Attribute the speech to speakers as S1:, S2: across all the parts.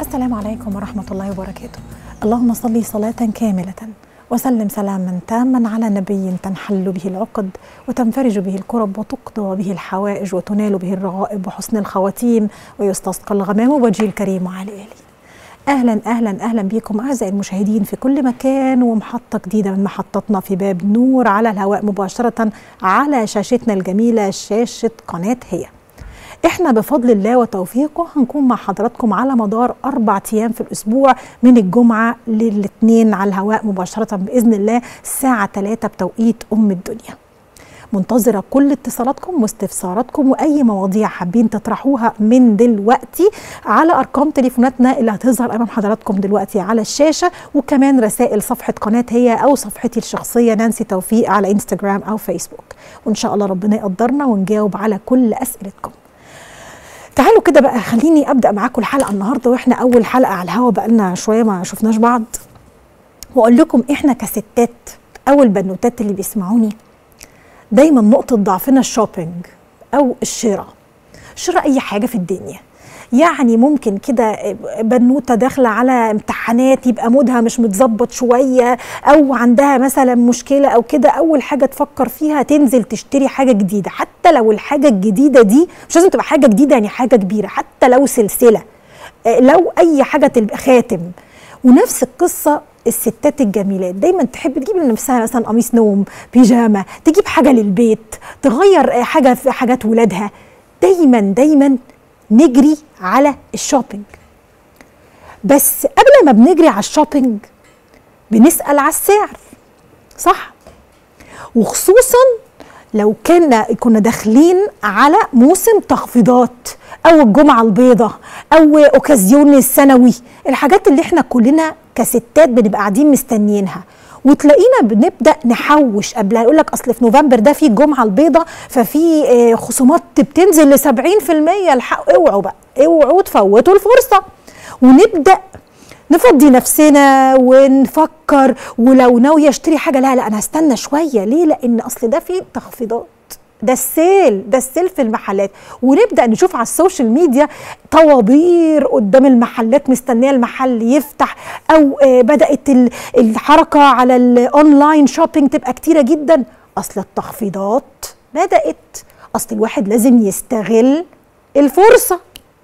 S1: السلام عليكم ورحمة الله وبركاته اللهم صل صلاة كاملة وسلم سلاما تاما على نبي تنحل به العقد وتنفرج به الكرب وتقضى به الحوائج وتنال به الرغائب وحسن الخواتيم ويستسقى الغمام وجه الكريم على آله اهلا اهلا اهلا بكم اعزائي المشاهدين في كل مكان ومحطه جديده من محطتنا في باب نور على الهواء مباشره على شاشتنا الجميله شاشه قناه هي احنا بفضل الله وتوفيقه هنكون مع حضراتكم على مدار اربع ايام في الاسبوع من الجمعه للاثنين على الهواء مباشره باذن الله الساعه 3 بتوقيت ام الدنيا منتظره كل اتصالاتكم واستفساراتكم واي مواضيع حابين تطرحوها من دلوقتي على ارقام تليفوناتنا اللي هتظهر امام حضراتكم دلوقتي على الشاشه وكمان رسائل صفحه قناه هي او صفحتي الشخصيه نانسي توفيق على انستجرام او فيسبوك وان شاء الله ربنا يقدرنا ونجاوب على كل اسئلتكم تعالوا كده بقى خليني ابدا معاكم الحلقه النهارده واحنا اول حلقه على الهوا بقالنا شويه ما شفناش بعض واقول لكم احنا كستات او البنوتات اللي بيسمعوني دايما نقطه ضعفنا الشوبينج او الشراء شراء اي حاجه في الدنيا يعني ممكن كده بنوته داخله على امتحانات يبقى مودها مش متظبط شويه او عندها مثلا مشكله او كده اول حاجه تفكر فيها تنزل تشتري حاجه جديده حتى لو الحاجه الجديده دي مش لازم تبقى حاجه جديده يعني حاجه كبيره حتى لو سلسله لو اي حاجه تبقى خاتم ونفس القصه الستات الجميلات دايما تحب تجيب لنفسها مثلا قميص نوم بيجامه تجيب حاجه للبيت تغير حاجه في حاجات ولادها دايما دايما نجري على الشوبينج بس قبل ما بنجري على الشوبينج بنسأل على السعر صح وخصوصا لو كنا كنا داخلين على موسم تخفيضات او الجمعه البيضاء او اوكازيون السنوي الحاجات اللي احنا كلنا كستات بنبقى قاعدين مستنيينها وتلاقينا بنبدا نحوش قبلها يقول لك اصل في نوفمبر ده في الجمعه البيضاء ففي خصومات بتنزل ل 70% الحق اوعوا بقى اوعوا تفوتوا الفرصه ونبدا نفضي نفسنا ونفكر ولو ناويه اشتري حاجه لا لا انا هستنى شويه ليه لان اصل ده فيه تخفيضات ده السيل ده السيل في المحلات ونبدا نشوف على السوشيال ميديا طوابير قدام المحلات مستنيه المحل يفتح او بدات الحركه على الاونلاين شوبينج تبقى كتيره جدا اصل التخفيضات بدات اصل الواحد لازم يستغل الفرصه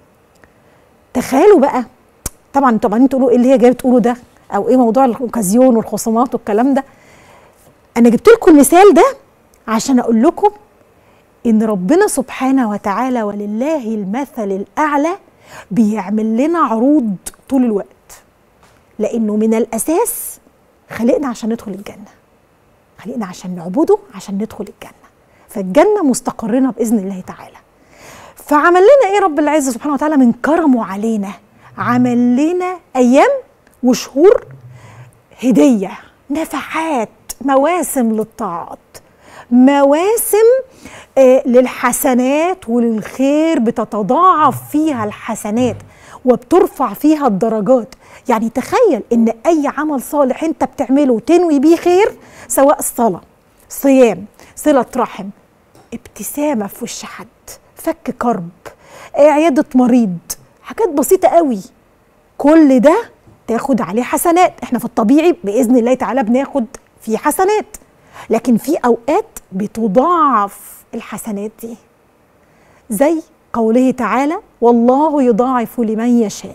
S1: تخيلوا بقى طبعا طبعا تقولوا ايه اللي هي جايه بتقوله ده او ايه موضوع الاوكازيون والخصومات والكلام ده انا جبت لكم المثال ده عشان اقول لكم ان ربنا سبحانه وتعالى ولله المثل الاعلى بيعمل لنا عروض طول الوقت لانه من الاساس خلقنا عشان ندخل الجنه خلقنا عشان نعبده عشان ندخل الجنه فالجنه مستقرنا باذن الله تعالى فعمل لنا ايه رب العزه سبحانه وتعالى من كرمه علينا عمل لنا ايام وشهور هديه نفحات مواسم للطاعات مواسم آه للحسنات وللخير بتتضاعف فيها الحسنات وبترفع فيها الدرجات يعني تخيل ان اي عمل صالح انت بتعمله تنوي بيه خير سواء الصلاه صيام صله رحم ابتسامه في وش حد فك كرب آه عياده مريض حاجات بسيطه قوي كل ده تاخد عليه حسنات احنا في الطبيعي باذن الله تعالى بناخد فيه حسنات لكن في اوقات بتضاعف الحسنات دي زي قوله تعالى والله يضاعف لمن يشاء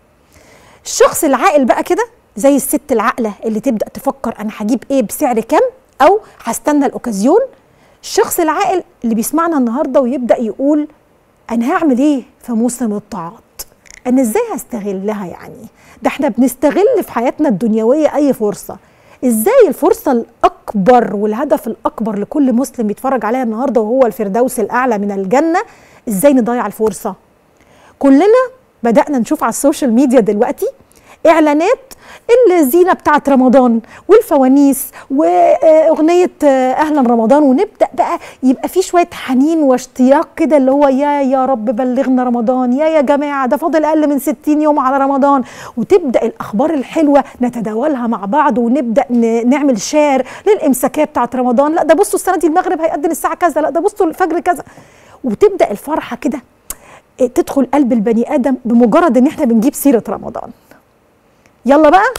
S1: الشخص العاقل بقى كده زي الست العاقله اللي تبدا تفكر انا هجيب ايه بسعر كام او هستنى الاوكازيون الشخص العاقل اللي بيسمعنا النهارده ويبدا يقول انا هعمل ايه في موسم الطاعات انا ازاي هستغلها يعني ده احنا بنستغل في حياتنا الدنيويه اي فرصه ازاي الفرصة الأكبر والهدف الأكبر لكل مسلم يتفرج عليها النهاردة وهو الفردوس الأعلى من الجنة ازاي نضيع الفرصة كلنا بدأنا نشوف على السوشيال ميديا دلوقتي إعلانات الزينة بتاعت رمضان والفوانيس وأغنية أهلا رمضان ونبدأ بقى يبقى في شوية حنين واشتياق كده اللي هو يا يا رب بلغنا رمضان يا يا جماعة ده فاضل أقل من 60 يوم على رمضان وتبدأ الأخبار الحلوة نتداولها مع بعض ونبدأ نعمل شير للإمساكية بتاعت رمضان لا ده بصوا السنة دي المغرب هيأذن الساعة كذا لا ده بصوا الفجر كذا وتبدأ الفرحة كده تدخل قلب البني ادم بمجرد ان احنا بنجيب سيره رمضان يلا بقى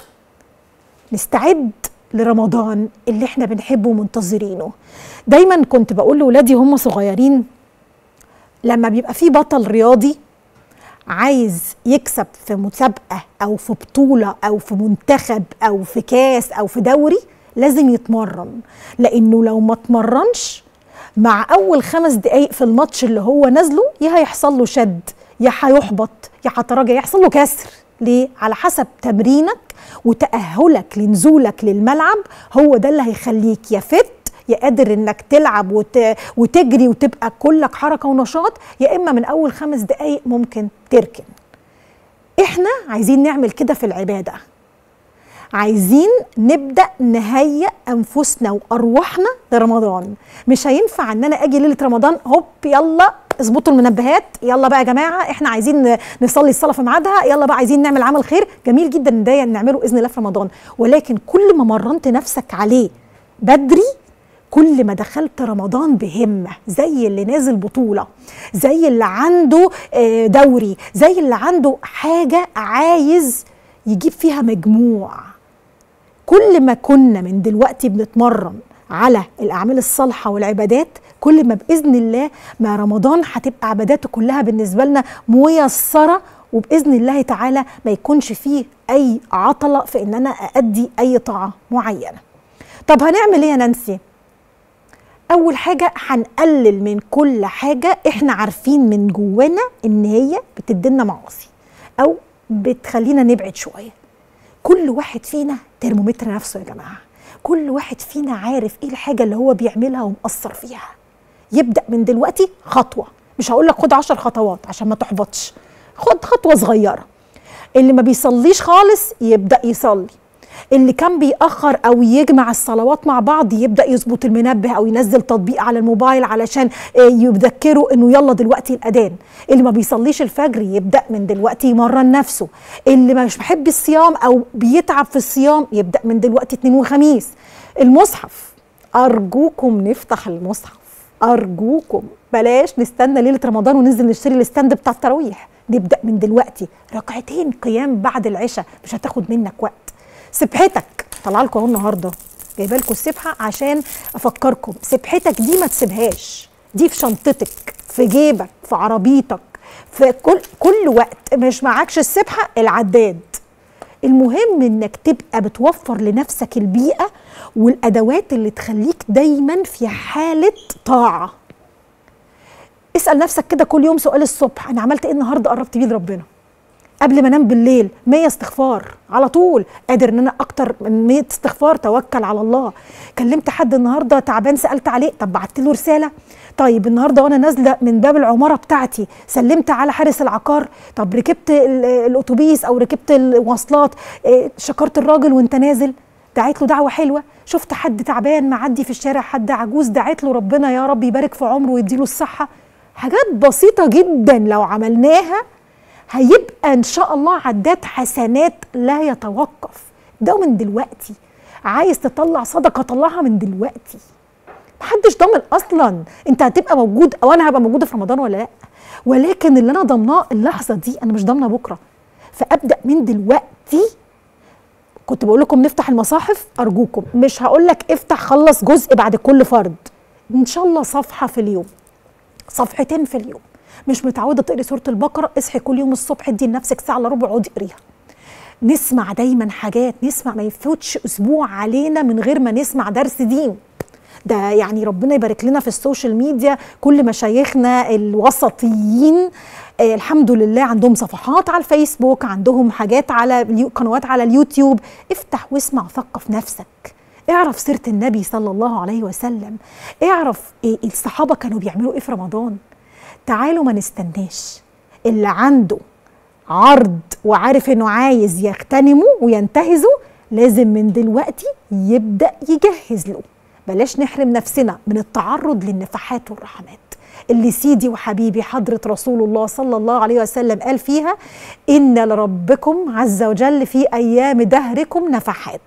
S1: نستعد لرمضان اللي احنا بنحبه ومنتظرينه دايما كنت بقول لاولادي هم صغيرين لما بيبقى في بطل رياضي عايز يكسب في مسابقه او في بطوله او في منتخب او في كاس او في دوري لازم يتمرن لانه لو ما اتمرنش مع اول خمس دقايق في الماتش اللي هو نازله يا هيحصل له شد يا هيحبط يا هتراجع يحصل له كسر ليه على حسب تمرينك وتاهلك لنزولك للملعب هو ده اللي هيخليك يا فت يا قادر انك تلعب وت... وتجري وتبقى كلك حركه ونشاط يا اما من اول خمس دقايق ممكن تركن احنا عايزين نعمل كده في العباده عايزين نبدا نهيئ انفسنا وارواحنا لرمضان مش هينفع ان انا اجي ليله رمضان هوب يلا اظبطوا المنبهات يلا بقى يا جماعه احنا عايزين نصلي الصلاه في ميعادها يلا بقى عايزين نعمل عمل خير جميل جدا ان ده نعمله باذن الله في رمضان ولكن كل ما مرنت نفسك عليه بدري كل ما دخلت رمضان بهمة زي اللي نازل بطولة زي اللي عنده دوري زي اللي عنده حاجة عايز يجيب فيها مجموع كل ما كنا من دلوقتي بنتمرن على الأعمال الصالحة والعبادات كل ما بإذن الله ما رمضان هتبقى عباداته كلها بالنسبة لنا ميسرة وبإذن الله تعالى ما يكونش فيه أي عطلة في إن أنا أأدي أي طاعة معينة طب هنعمل إيه يا نانسي؟ اول حاجه هنقلل من كل حاجه احنا عارفين من جوانا ان هي بتدينا معاصي او بتخلينا نبعد شويه كل واحد فينا ترمومتر نفسه يا جماعه كل واحد فينا عارف ايه الحاجه اللي هو بيعملها ومقصر فيها يبدا من دلوقتي خطوه مش هقول لك خد عشر خطوات عشان ما تحبطش خد خطوه صغيره اللي ما بيصليش خالص يبدا يصلي اللي كان بيأخر أو يجمع الصلوات مع بعض يبدأ يظبط المنبه أو ينزل تطبيق على الموبايل علشان يذكره إنه يلا دلوقتي الأذان اللي ما بيصليش الفجر يبدأ من دلوقتي يمرن نفسه اللي مش بيحب الصيام أو بيتعب في الصيام يبدأ من دلوقتي اثنين وخميس المصحف أرجوكم نفتح المصحف أرجوكم بلاش نستنى ليلة رمضان وننزل نشتري الستاند بتاع التراويح نبدأ من دلوقتي ركعتين قيام بعد العشاء مش هتاخد منك وقت سبحتك طلع لكم اهو النهارده جايبه لكم السبحه عشان افكركم سبحتك دي ما تسيبهاش دي في شنطتك في جيبك في عربيتك في كل كل وقت مش معكش السبحه العداد المهم انك تبقى بتوفر لنفسك البيئه والادوات اللي تخليك دايما في حاله طاعه اسال نفسك كده كل يوم سؤال الصبح انا عملت ايه النهارده قربت بيه لربنا قبل ما انام بالليل 100 استغفار على طول قادر ان انا اكتر من 100 استغفار توكل على الله كلمت حد النهارده تعبان سالت عليه طب بعت له رساله طيب النهارده وانا نازله من باب العماره بتاعتي سلمت على حارس العقار طب ركبت الاتوبيس او ركبت المواصلات شكرت الراجل وانت نازل دعيت له دعوه حلوه شفت حد تعبان معدي في الشارع حد عجوز دعيت له ربنا يا رب يبارك في عمره ويديله الصحه حاجات بسيطه جدا لو عملناها هيبقى ان شاء الله عداد حسنات لا يتوقف ده من دلوقتي عايز تطلع صدقه طلعها من دلوقتي محدش ضامن اصلا انت هتبقى موجود او انا هبقى موجوده في رمضان ولا لا ولكن اللي انا ضامناه اللحظه دي انا مش ضامنه بكره فابدا من دلوقتي كنت بقول لكم نفتح المصاحف ارجوكم مش هقول لك افتح خلص جزء بعد كل فرد ان شاء الله صفحه في اليوم صفحتين في اليوم مش متعوده تقري سوره البقره اصحي كل يوم الصبح ادي لنفسك ساعه الا ربع اقعدي اقريها نسمع دايما حاجات نسمع ما يفوتش اسبوع علينا من غير ما نسمع درس دين ده يعني ربنا يبارك لنا في السوشيال ميديا كل مشايخنا الوسطيين آه الحمد لله عندهم صفحات على الفيسبوك عندهم حاجات على قنوات على اليوتيوب افتح واسمع ثقف نفسك اعرف سيرة النبي صلى الله عليه وسلم اعرف إيه الصحابة كانوا بيعملوا ايه في رمضان تعالوا ما نستناش اللي عنده عرض وعارف انه عايز يغتنمه وينتهزه لازم من دلوقتي يبدأ يجهز له بلاش نحرم نفسنا من التعرض للنفحات والرحمات اللي سيدي وحبيبي حضرة رسول الله صلى الله عليه وسلم قال فيها إن لربكم عز وجل في أيام دهركم نفحات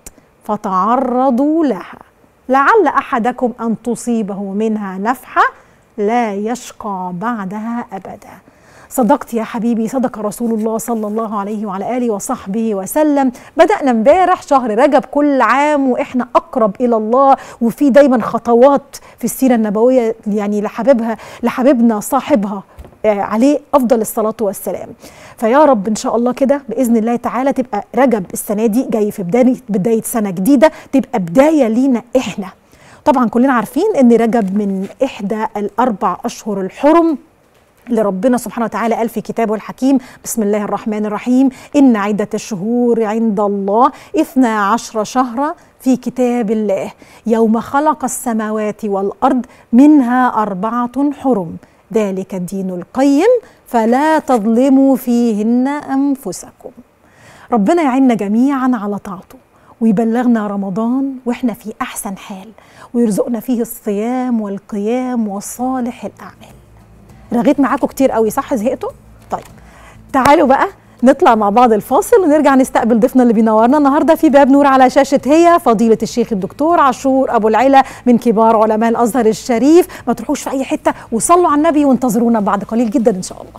S1: فتعرضوا لها لعل أحدكم أن تصيبه منها نفحة لا يشقى بعدها أبدا صدقت يا حبيبي صدق رسول الله صلى الله عليه وعلى اله وصحبه وسلم بدانا امبارح شهر رجب كل عام واحنا اقرب الى الله وفي دايما خطوات في السيره النبويه يعني لحبيبها لحبيبنا صاحبها آه، عليه افضل الصلاه والسلام فيا رب ان شاء الله كده باذن الله تعالى تبقى رجب السنه دي جاي في بدايه بدايه سنه جديده تبقى بدايه لينا احنا طبعا كلنا عارفين ان رجب من احدى الاربع اشهر الحرم اللي ربنا سبحانه وتعالى قال في كتابه الحكيم بسم الله الرحمن الرحيم إن عدة الشهور عند الله إثنا عشر شهرا في كتاب الله يوم خلق السماوات والأرض منها أربعة حرم ذلك الدين القيم فلا تظلموا فيهن أنفسكم ربنا يعيننا جميعا على طاعته ويبلغنا رمضان واحنا في احسن حال ويرزقنا فيه الصيام والقيام وصالح الاعمال رغيت معاكم كتير قوي صح زهقتوا طيب تعالوا بقى نطلع مع بعض الفاصل ونرجع نستقبل ضيفنا اللي بينورنا النهارده في باب نور على شاشه هي فضيله الشيخ الدكتور عاشور ابو العلا من كبار علماء الازهر الشريف ما تروحوش في اي حته وصلوا على النبي وانتظرونا بعد قليل جدا ان شاء الله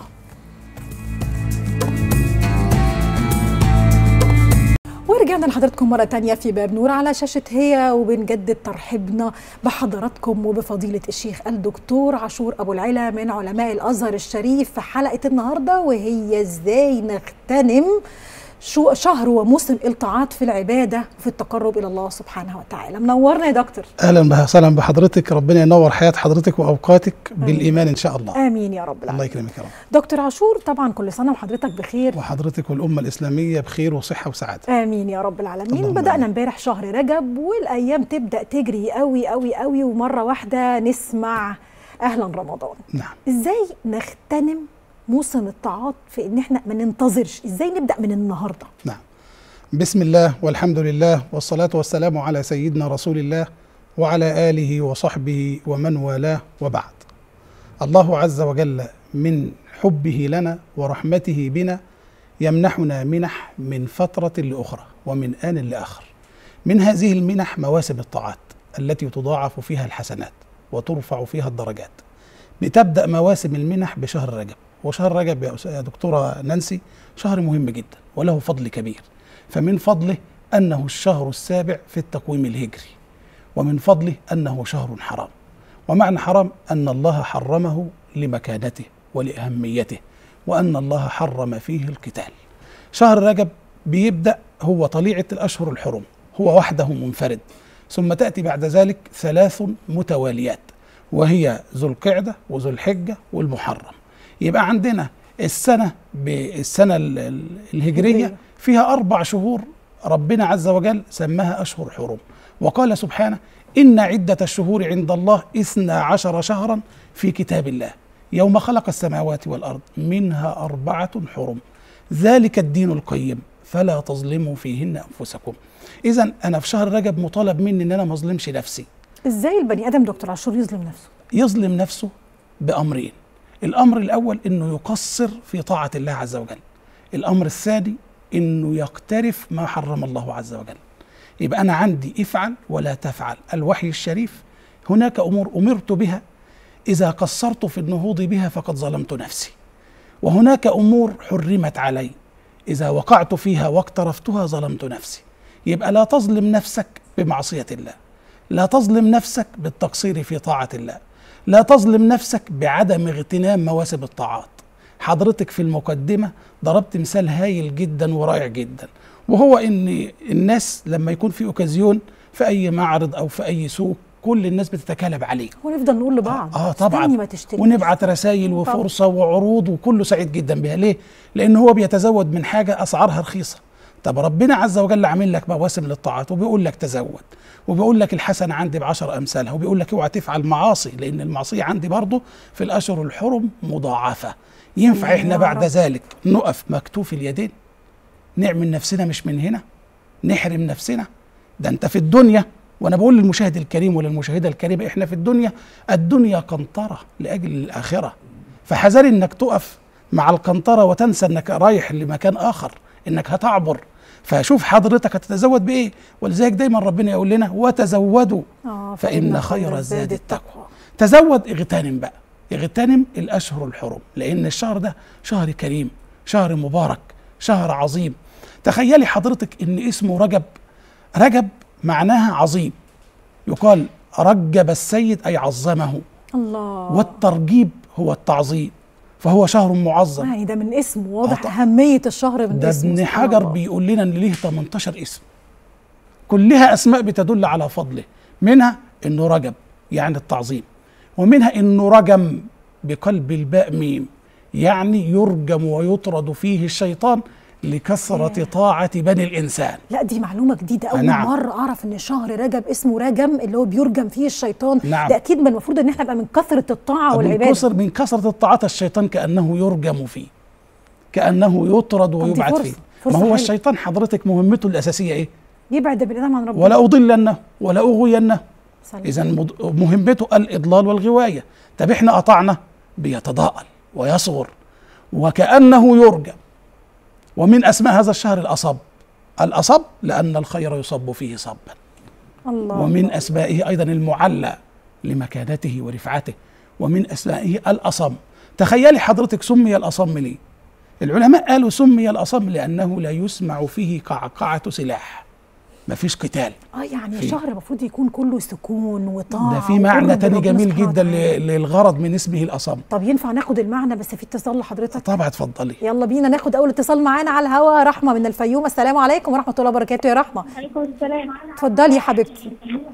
S1: ورجعنا لحضراتكم مرة تانية في باب نور على شاشة هي وبنجدد ترحيبنا بحضراتكم وبفضيلة الشيخ الدكتور عاشور أبو العلا من علماء الأزهر الشريف في حلقة النهاردة وهي إزاي نغتنم شو شهر وموسم الطاعات في العبادة وفي التقرب إلى الله سبحانه وتعالى منورنا يا دكتور
S2: اهلا وسهلا بحضرتك ربنا ينور حياه حضرتك واوقاتك بالايمان ان شاء الله
S1: آمين يا رب
S2: الله
S1: العالمين
S2: يكرمك يا رب
S1: دكتور عاشور طبعا كل سنة وحضرتك بخير
S2: وحضرتك والامه الاسلاميه بخير وصحه وسعاده
S1: امين يا رب العالمين
S2: اللهم
S1: بدانا
S2: آمين.
S1: امبارح شهر رجب والايام تبدا تجري قوي قوي قوي ومره واحده نسمع اهلا رمضان
S2: نعم
S1: ازاي نغتنم موسم الطاعات في ان احنا ما ننتظرش ازاي نبدا من النهارده
S2: نعم بسم الله والحمد لله والصلاه والسلام على سيدنا رسول الله وعلى اله وصحبه ومن والاه وبعد الله عز وجل من حبه لنا ورحمته بنا يمنحنا منح من فتره لاخرى ومن ان لاخر من هذه المنح مواسم الطاعات التي تضاعف فيها الحسنات وترفع فيها الدرجات بتبدا مواسم المنح بشهر رجب وشهر رجب يا أس- يا دكتوره نانسي شهر مهم جدا وله فضل كبير فمن فضله انه الشهر السابع في التقويم الهجري ومن فضله انه شهر حرام ومعنى حرام ان الله حرمه لمكانته ولاهميته وان الله حرم فيه القتال شهر رجب بيبدا هو طليعه الاشهر الحرم هو وحده منفرد ثم تاتي بعد ذلك ثلاث متواليات وهي ذو القعده وذو الحجه والمحرم يبقى عندنا السنه بالسنه ال- ال- الهجريه
S1: الهجرية.
S2: فيها اربع شهور ربنا عز وجل سماها اشهر حرم وقال سبحانه ان عده الشهور عند الله اثنا عشر شهرا في كتاب الله يوم خلق السماوات والارض منها اربعه حرم ذلك الدين القيم فلا تظلموا فيهن انفسكم اذا انا في شهر رجب مطالب مني ان انا ما اظلمش نفسي
S1: ازاي البني ادم دكتور عاشور يظلم نفسه
S2: يظلم نفسه بأمرين الأمر الأول أنه يقصر في طاعة الله عز وجل الأمر الثاني أنه يقترف ما حرم الله عز وجل يبقى أنا عندي افعل ولا تفعل الوحي الشريف هناك أمور أمرت بها إذا قصرت في النهوض بها فقد ظلمت نفسي وهناك أمور حرمت علي إذا وقعت فيها واقترفتها ظلمت نفسي يبقى لا تظلم نفسك بمعصية الله لا تظلم نفسك بالتقصير في طاعة الله لا تظلم نفسك بعدم اغتنام مواسم الطاعات حضرتك في المقدمة ضربت مثال هايل جدا ورائع جدا وهو ان الناس لما يكون في اوكازيون في اي معرض او في اي سوق كل الناس بتتكالب عليك
S1: ونفضل نقول لبعض
S2: اه طبعا
S1: استني ما تشتريش
S2: ونبعت رسائل وفرصه وعروض وكله سعيد جدا بها ليه؟ لان هو بيتزود من حاجه اسعارها رخيصه طب ربنا عز وجل عامل لك مواسم للطاعات وبيقول لك تزود وبيقول لك الحسنه عندي بعشر امثالها وبيقول لك اوعى تفعل معاصي لان المعصيه عندي برضه في الاشهر الحرم مضاعفه ينفع
S1: يا
S2: احنا بعد
S1: رب.
S2: ذلك نقف مكتوف اليدين نعمل نفسنا مش من هنا نحرم نفسنا ده انت في الدنيا وانا بقول للمشاهد الكريم وللمشاهده الكريمه احنا في الدنيا الدنيا قنطره لاجل الاخره فحذري انك تقف مع القنطره وتنسى انك رايح لمكان اخر انك هتعبر فشوف حضرتك هتتزود بايه ولذلك دايما ربنا يقول لنا وتزودوا
S1: آه
S2: فان خير الزاد التقوى تزود اغتنم بقى يغتنم الاشهر الحرم لان الشهر ده شهر كريم شهر مبارك شهر عظيم تخيلي حضرتك ان اسمه رجب رجب معناها عظيم يقال رجب السيد اي عظمه
S1: الله
S2: والترجيب هو التعظيم فهو شهر معظم
S1: يعني ده من اسمه واضح
S2: طبعا.
S1: أهمية الشهر من
S2: ده
S1: اسمه
S2: ابن
S1: سبحان
S2: حجر
S1: الله.
S2: بيقول لنا ان ليه 18 اسم كلها اسماء بتدل على فضله منها انه رجب يعني التعظيم ومنها انه رجم بقلب الباء ميم يعني يرجم ويطرد فيه الشيطان لكثرة طاعة بني الإنسان
S1: لا دي معلومة جديدة أول
S2: نعم.
S1: مرة أعرف إن شهر رجب اسمه رجم اللي هو بيرجم فيه الشيطان
S2: نعم.
S1: ده أكيد من المفروض إن إحنا نبقى من كثرة الطاعة
S2: من
S1: والعبادة
S2: كثر من كثرة الطاعات الشيطان كأنه يرجم فيه كأنه يطرد
S1: دي
S2: ويبعد
S1: فرصة-
S2: فيه
S1: فرصة
S2: ما هو
S1: حلوة.
S2: الشيطان حضرتك مهمته الأساسية إيه
S1: يبعد البني آدم عن ربنا
S2: ولا أضلنه ولا أغوينه
S1: سلام.
S2: إذا مض- مهمته الإضلال والغواية طب إحنا قطعنا بيتضاءل ويصغر وكأنه يرجم ومن أسماء هذا الشهر الأصب الأصب لأن الخير يصب فيه صبا
S1: الله
S2: ومن أسمائه أيضا المعلى لمكانته ورفعته ومن أسمائه الأصم تخيلي حضرتك سمي الأصم ليه العلماء قالوا سمي الأصم لأنه لا يسمع فيه قعقعة سلاح مفيش قتال
S1: اه يعني
S2: في-
S1: الشهر المفروض يكون كله سكون وطاعة
S2: ده في معنى
S1: وقرب
S2: تاني
S1: ربنا
S2: جميل
S1: سبحانه
S2: جدا
S1: وتعالى.
S2: ل- للغرض من اسمه الأصم
S1: طب ينفع ناخد المعنى بس في اتصال لحضرتك
S2: طبعا اتفضلي
S1: يلا بينا ناخد اول اتصال معانا على الهوا رحمه من الفيوم السلام عليكم ورحمه الله وبركاته يا رحمه
S3: عليكم السلام
S1: اتفضلي يا حبيبتي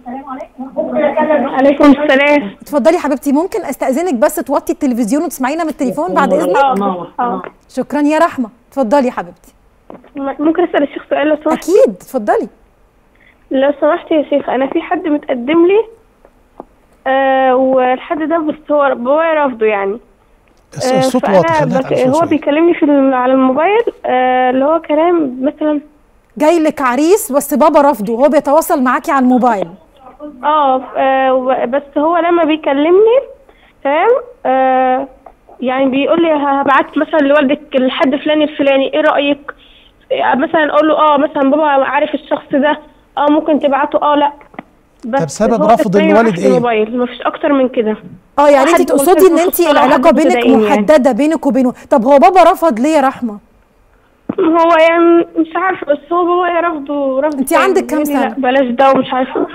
S3: عليكم السلام
S1: اتفضلي يا حبيبتي ممكن استاذنك بس توطي التلفزيون وتسمعينا من التليفون بعد اذنك
S3: اه اه
S1: شكرا يا رحمه اتفضلي يا حبيبتي
S3: ممكن اسال الشيخ سؤال لو سمحت
S1: اكيد اتفضلي
S3: لو سمحت يا شيخ انا في حد متقدم لي آه والحد ده بس هو بابايا رافضه يعني
S2: الص-
S3: آه،
S2: الصوت
S3: فأنا
S2: واضح خليها
S3: بك-
S2: تعلى
S3: هو
S2: الصوت شوية.
S3: بيكلمني في ال- على الموبايل آه اللي هو كلام مثلا
S1: جاي لك عريس بس بابا رافضه وهو بيتواصل معاكي على الموبايل
S3: اه آه، و- بس هو لما بيكلمني تمام آه يعني بيقول لي هبعت مثلا لوالدك الحد فلاني الفلاني ايه رايك آه، مثلا اقول له اه مثلا بابا عارف الشخص ده اه ممكن تبعته اه لا بس
S2: طب سبب
S3: هو
S2: رفض
S3: تسمية
S2: الوالد
S3: واحد في
S2: إيه؟
S3: الموبايل مفيش اكتر من كده
S1: اه يعني انت
S3: حد
S1: تقصدي ان
S3: ملتزم
S1: انت
S3: في الصلاة
S1: العلاقه
S3: وحد
S1: بينك
S3: متدين يعني.
S1: محدده بينك وبينه طب هو بابا رفض ليه يا رحمه
S3: هو يعني مش عارفه بس هو بابا رفضه رفض
S1: انتي عندك كام
S3: بيقول لي لا
S1: سنة؟
S3: بلاش ده ومش عارفه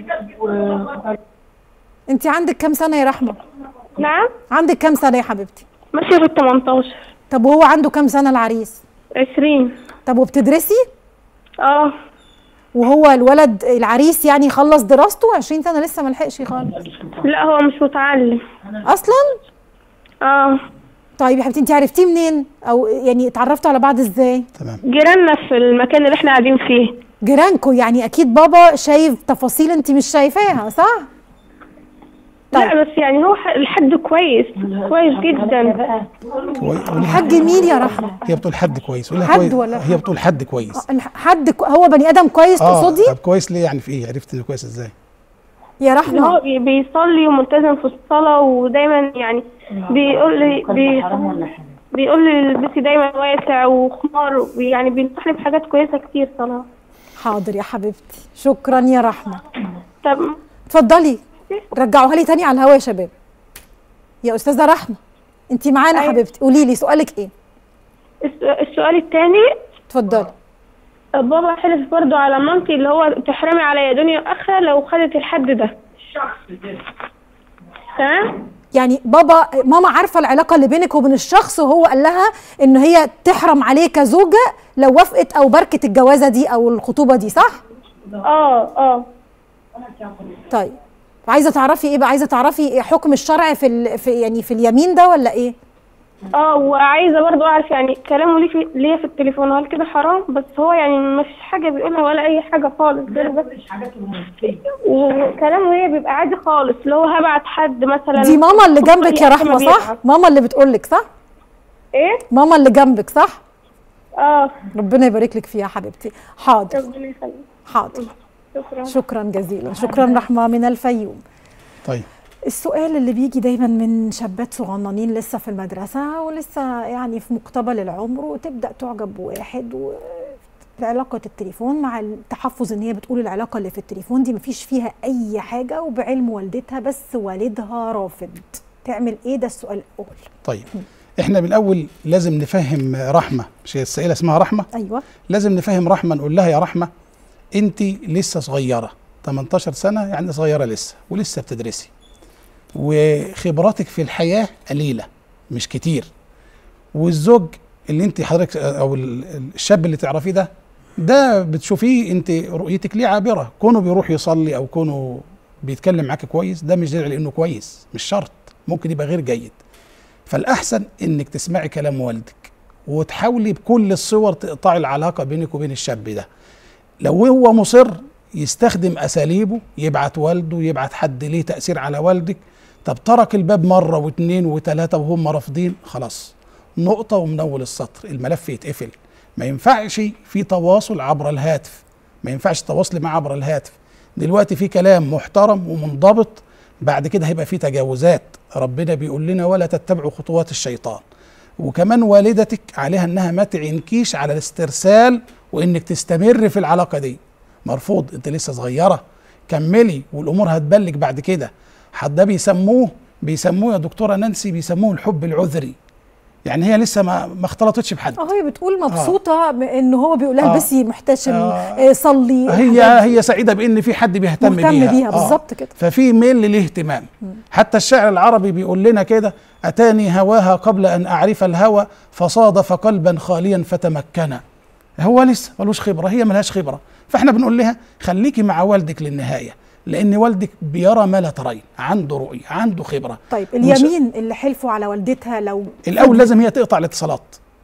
S1: انت عندك كام سنه يا رحمه
S3: نعم
S1: عندك كام سنه يا حبيبتي
S3: ماشيه في ال 18
S1: طب وهو عنده كام سنه العريس
S3: 20
S1: طب وبتدرسي
S3: اه
S1: وهو الولد العريس يعني خلص دراسته 20 سنه لسه ما لحقش خالص
S3: لا هو مش متعلم
S1: اصلا
S3: اه
S1: طيب يا حبيبتي انت عرفتيه منين او يعني اتعرفتوا على بعض ازاي
S2: تمام
S3: جيراننا في المكان اللي احنا قاعدين فيه
S1: جيرانكو يعني اكيد بابا شايف تفاصيل انت مش شايفاها صح طيب.
S3: لا بس يعني هو ح- الحد كويس كويس جدا
S2: كويس
S1: الحاج مين يا رحمه
S2: هي بتقول حد كويس قولها
S1: حد
S2: كويس.
S1: ولا
S2: هي بتقول حد كويس
S1: حد كو- هو بني ادم كويس
S2: اه
S1: تقصدي
S2: طب كويس ليه يعني في ايه عرفت انه كويس ازاي
S1: يا
S3: اللي
S1: رحمه
S3: هو بي- بيصلي وملتزم في الصلاة ودايما يعني بيقول لي بي بيقول لي البسي دايما واسع وخمار ويعني بينصحني بحاجات كويسة كتير صراحة
S1: حاضر يا حبيبتي شكرا يا رحمه
S3: طب
S1: اتفضلي رجعوها لي تاني على الهوا يا شباب يا استاذه رحمه انت معانا
S3: أيوة.
S1: حبيبتي قولي لي سؤالك ايه
S3: الس- السؤال التاني
S1: اتفضلي
S3: بابا حلف برضو على مامتي اللي هو تحرمي عليا دنيا واخره لو خدت الحد ده تمام
S1: يعني بابا ماما عارفه العلاقه اللي بينك وبين الشخص وهو قال لها ان هي تحرم عليه كزوجه لو وافقت او باركت الجوازه دي او الخطوبه دي صح
S3: اه اه
S1: طيب عايزه تعرفي ايه بقى عايزه تعرفي حكم الشرع في, ال... في يعني في اليمين ده ولا ايه
S3: اه وعايزه برضو اعرف يعني كلامه ليه في ليه في التليفون هل كده حرام بس هو يعني ما فيش حاجه بيقولها ولا اي حاجه خالص غير بس وكلامه هي بيبقى عادي خالص اللي هو هبعت حد مثلا
S1: دي ماما اللي
S3: خصوصاً
S1: جنبك يا
S3: وقت ما
S1: رحمه صح
S3: بيبعت.
S1: ماما اللي بتقولك صح
S3: ايه
S1: ماما اللي جنبك صح
S3: اه
S1: ربنا يبارك لك فيها يا حبيبتي حاضر
S3: ربنا يخليك
S1: حاضر
S3: شكرا
S1: شكرا جزيلا شكرا رحمه من الفيوم
S2: طيب
S1: السؤال اللي بيجي دايما من شابات صغننين لسه في المدرسة ولسه يعني في مقتبل العمر وتبدأ تعجب بواحد و علاقة التليفون مع التحفظ ان هي بتقول العلاقة اللي في التليفون دي مفيش فيها اي حاجة وبعلم والدتها بس والدها رافض تعمل ايه ده السؤال الاول
S2: طيب احنا من الاول لازم نفهم رحمه مش هي السائله اسمها رحمه
S1: ايوه
S2: لازم نفهم رحمه نقول لها يا رحمه انت لسه صغيره 18 سنه يعني صغيره لسه ولسه بتدرسي وخبراتك في الحياه قليله مش كتير والزوج اللي انت حضرتك او ال- الشاب اللي تعرفيه ده ده بتشوفيه انت رؤيتك ليه عابره كونه بيروح يصلي او كونه بيتكلم معاك كويس ده مش دليل على انه كويس مش شرط ممكن يبقى غير جيد فالاحسن انك تسمعي كلام والدك وتحاولي بكل الصور تقطعي العلاقه بينك وبين الشاب ده لو هو مصر يستخدم اساليبه يبعت والده يبعت حد ليه تاثير على والدك طب ترك الباب مره واثنين وثلاثه وهم رافضين خلاص نقطه ومن اول السطر الملف يتقفل ما ينفعش في تواصل عبر الهاتف ما ينفعش تواصلي معاه عبر الهاتف دلوقتي في كلام محترم ومنضبط بعد كده هيبقى في تجاوزات ربنا بيقول لنا ولا تتبعوا خطوات الشيطان وكمان والدتك عليها انها ما تعنكيش على الاسترسال وانك تستمر في العلاقه دي مرفوض انت لسه صغيره كملي والامور هتبلك بعد كده حد ده بيسموه بيسموه يا دكتوره نانسي بيسموه الحب العذري يعني هي لسه ما ما اختلطتش بحد
S1: اه هي بتقول مبسوطه ان هو بيقول لها
S2: آه.
S1: البسي محتشم
S2: آه.
S1: آه. صلي
S2: هي
S1: الحاجات دي.
S2: هي سعيده بان في حد بيهتم
S1: مهتم
S2: بيها
S1: بيها،
S2: آه.
S1: بالظبط كده.
S2: ففي ميل للاهتمام حتى الشعر العربي بيقول لنا كده اتاني هواها قبل ان اعرف الهوى فصادف قلبا خاليا فتمكن هو لسه ملوش خبره هي ملهاش خبره فاحنا بنقول لها خليكي مع والدك للنهايه لان والدك بيرى ما لا ترين عنده رؤيه عنده خبره
S1: طيب
S2: ومش-
S1: اليمين اللي حلفوا على والدتها لو
S2: الاول لازم هي تقطع الاتصالات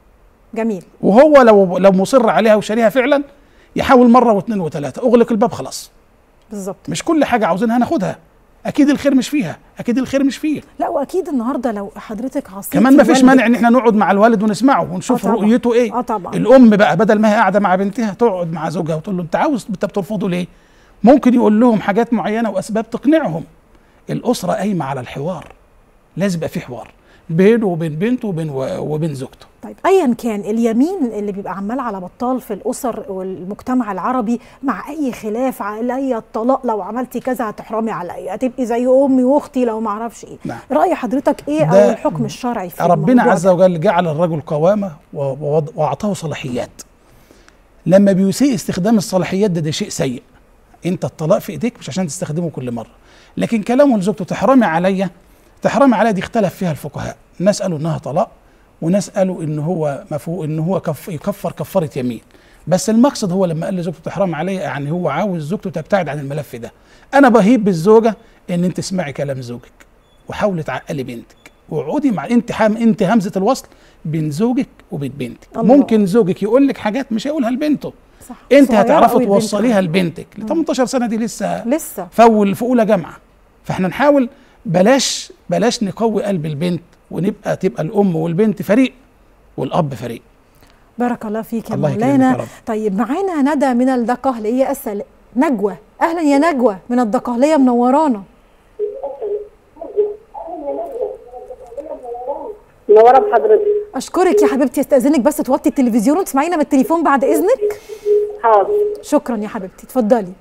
S1: جميل
S2: وهو لو لو مصر عليها وشاريها فعلا يحاول مره واثنين وثلاثه اغلق الباب خلاص
S1: بالظبط
S2: مش كل حاجه عاوزينها ناخدها اكيد الخير مش فيها اكيد الخير مش فيه
S1: لا واكيد النهارده لو حضرتك عصيتي
S2: كمان ما فيش
S1: والدك-
S2: مانع ان احنا نقعد مع الوالد ونسمعه ونشوف
S1: آه طبعاً.
S2: رؤيته ايه
S1: آه طبعاً.
S2: الام بقى بدل ما هي قاعده مع بنتها تقعد مع زوجها وتقول له انت عاوز انت بترفضه ليه ممكن يقول لهم حاجات معينه واسباب تقنعهم الاسره قايمه على الحوار لازم يبقى في حوار بينه وبين بنته وبين وبين زوجته
S1: طيب ايا كان اليمين اللي بيبقى عمال على بطال في الاسر والمجتمع العربي مع اي خلاف عليا الطلاق لو عملتي كذا هتحرمي عليا هتبقي زي امي واختي لو ما اعرفش ايه
S2: نعم.
S1: راي حضرتك ايه
S2: ده
S1: او الحكم الشرعي في
S2: ربنا
S1: الموضوع
S2: عز
S1: ده؟
S2: وجل جعل الرجل قوامه و- ووض- واعطاه صلاحيات لما بيسيء استخدام الصلاحيات ده ده شيء سيء انت الطلاق في ايديك مش عشان تستخدمه كل مره لكن كلامه لزوجته تحرمي عليا تحرمي عليا دي اختلف فيها الفقهاء ناس قالوا انها طلاق وناس قالوا ان هو مفهو ان هو كف يكفر كفاره يمين بس المقصد هو لما قال لزوجته تحرم عليا يعني هو عاوز زوجته تبتعد عن الملف ده انا بهيب بالزوجه ان انت تسمعي كلام زوجك وحاولي تعقلي بنتك واقعدي مع انت حام انت همزه الوصل بين زوجك وبين بنتك
S1: الله.
S2: ممكن زوجك يقول لك حاجات مش هيقولها لبنته
S1: صح
S2: انت
S1: صغيرة
S2: هتعرفي
S1: قوي البنت
S2: توصليها
S1: كمان.
S2: لبنتك ل 18 سنه دي لسه
S1: لسه
S2: فول في اولى جامعه فاحنا نحاول بلاش بلاش نقوي قلب البنت ونبقى تبقى الام والبنت فريق والاب فريق
S1: بارك الله فيك يا
S2: الله يكرمك
S1: مولانا
S2: يا رب.
S1: طيب معانا ندى من الدقهلية اسال نجوى اهلا يا نجوى من الدقهلية منورانا
S4: منوره بحضرتك
S1: اشكرك يا حبيبتي استاذنك بس توطي التلفزيون وتسمعينا من التليفون بعد اذنك
S4: حاضر
S1: شكرا يا حبيبتي اتفضلي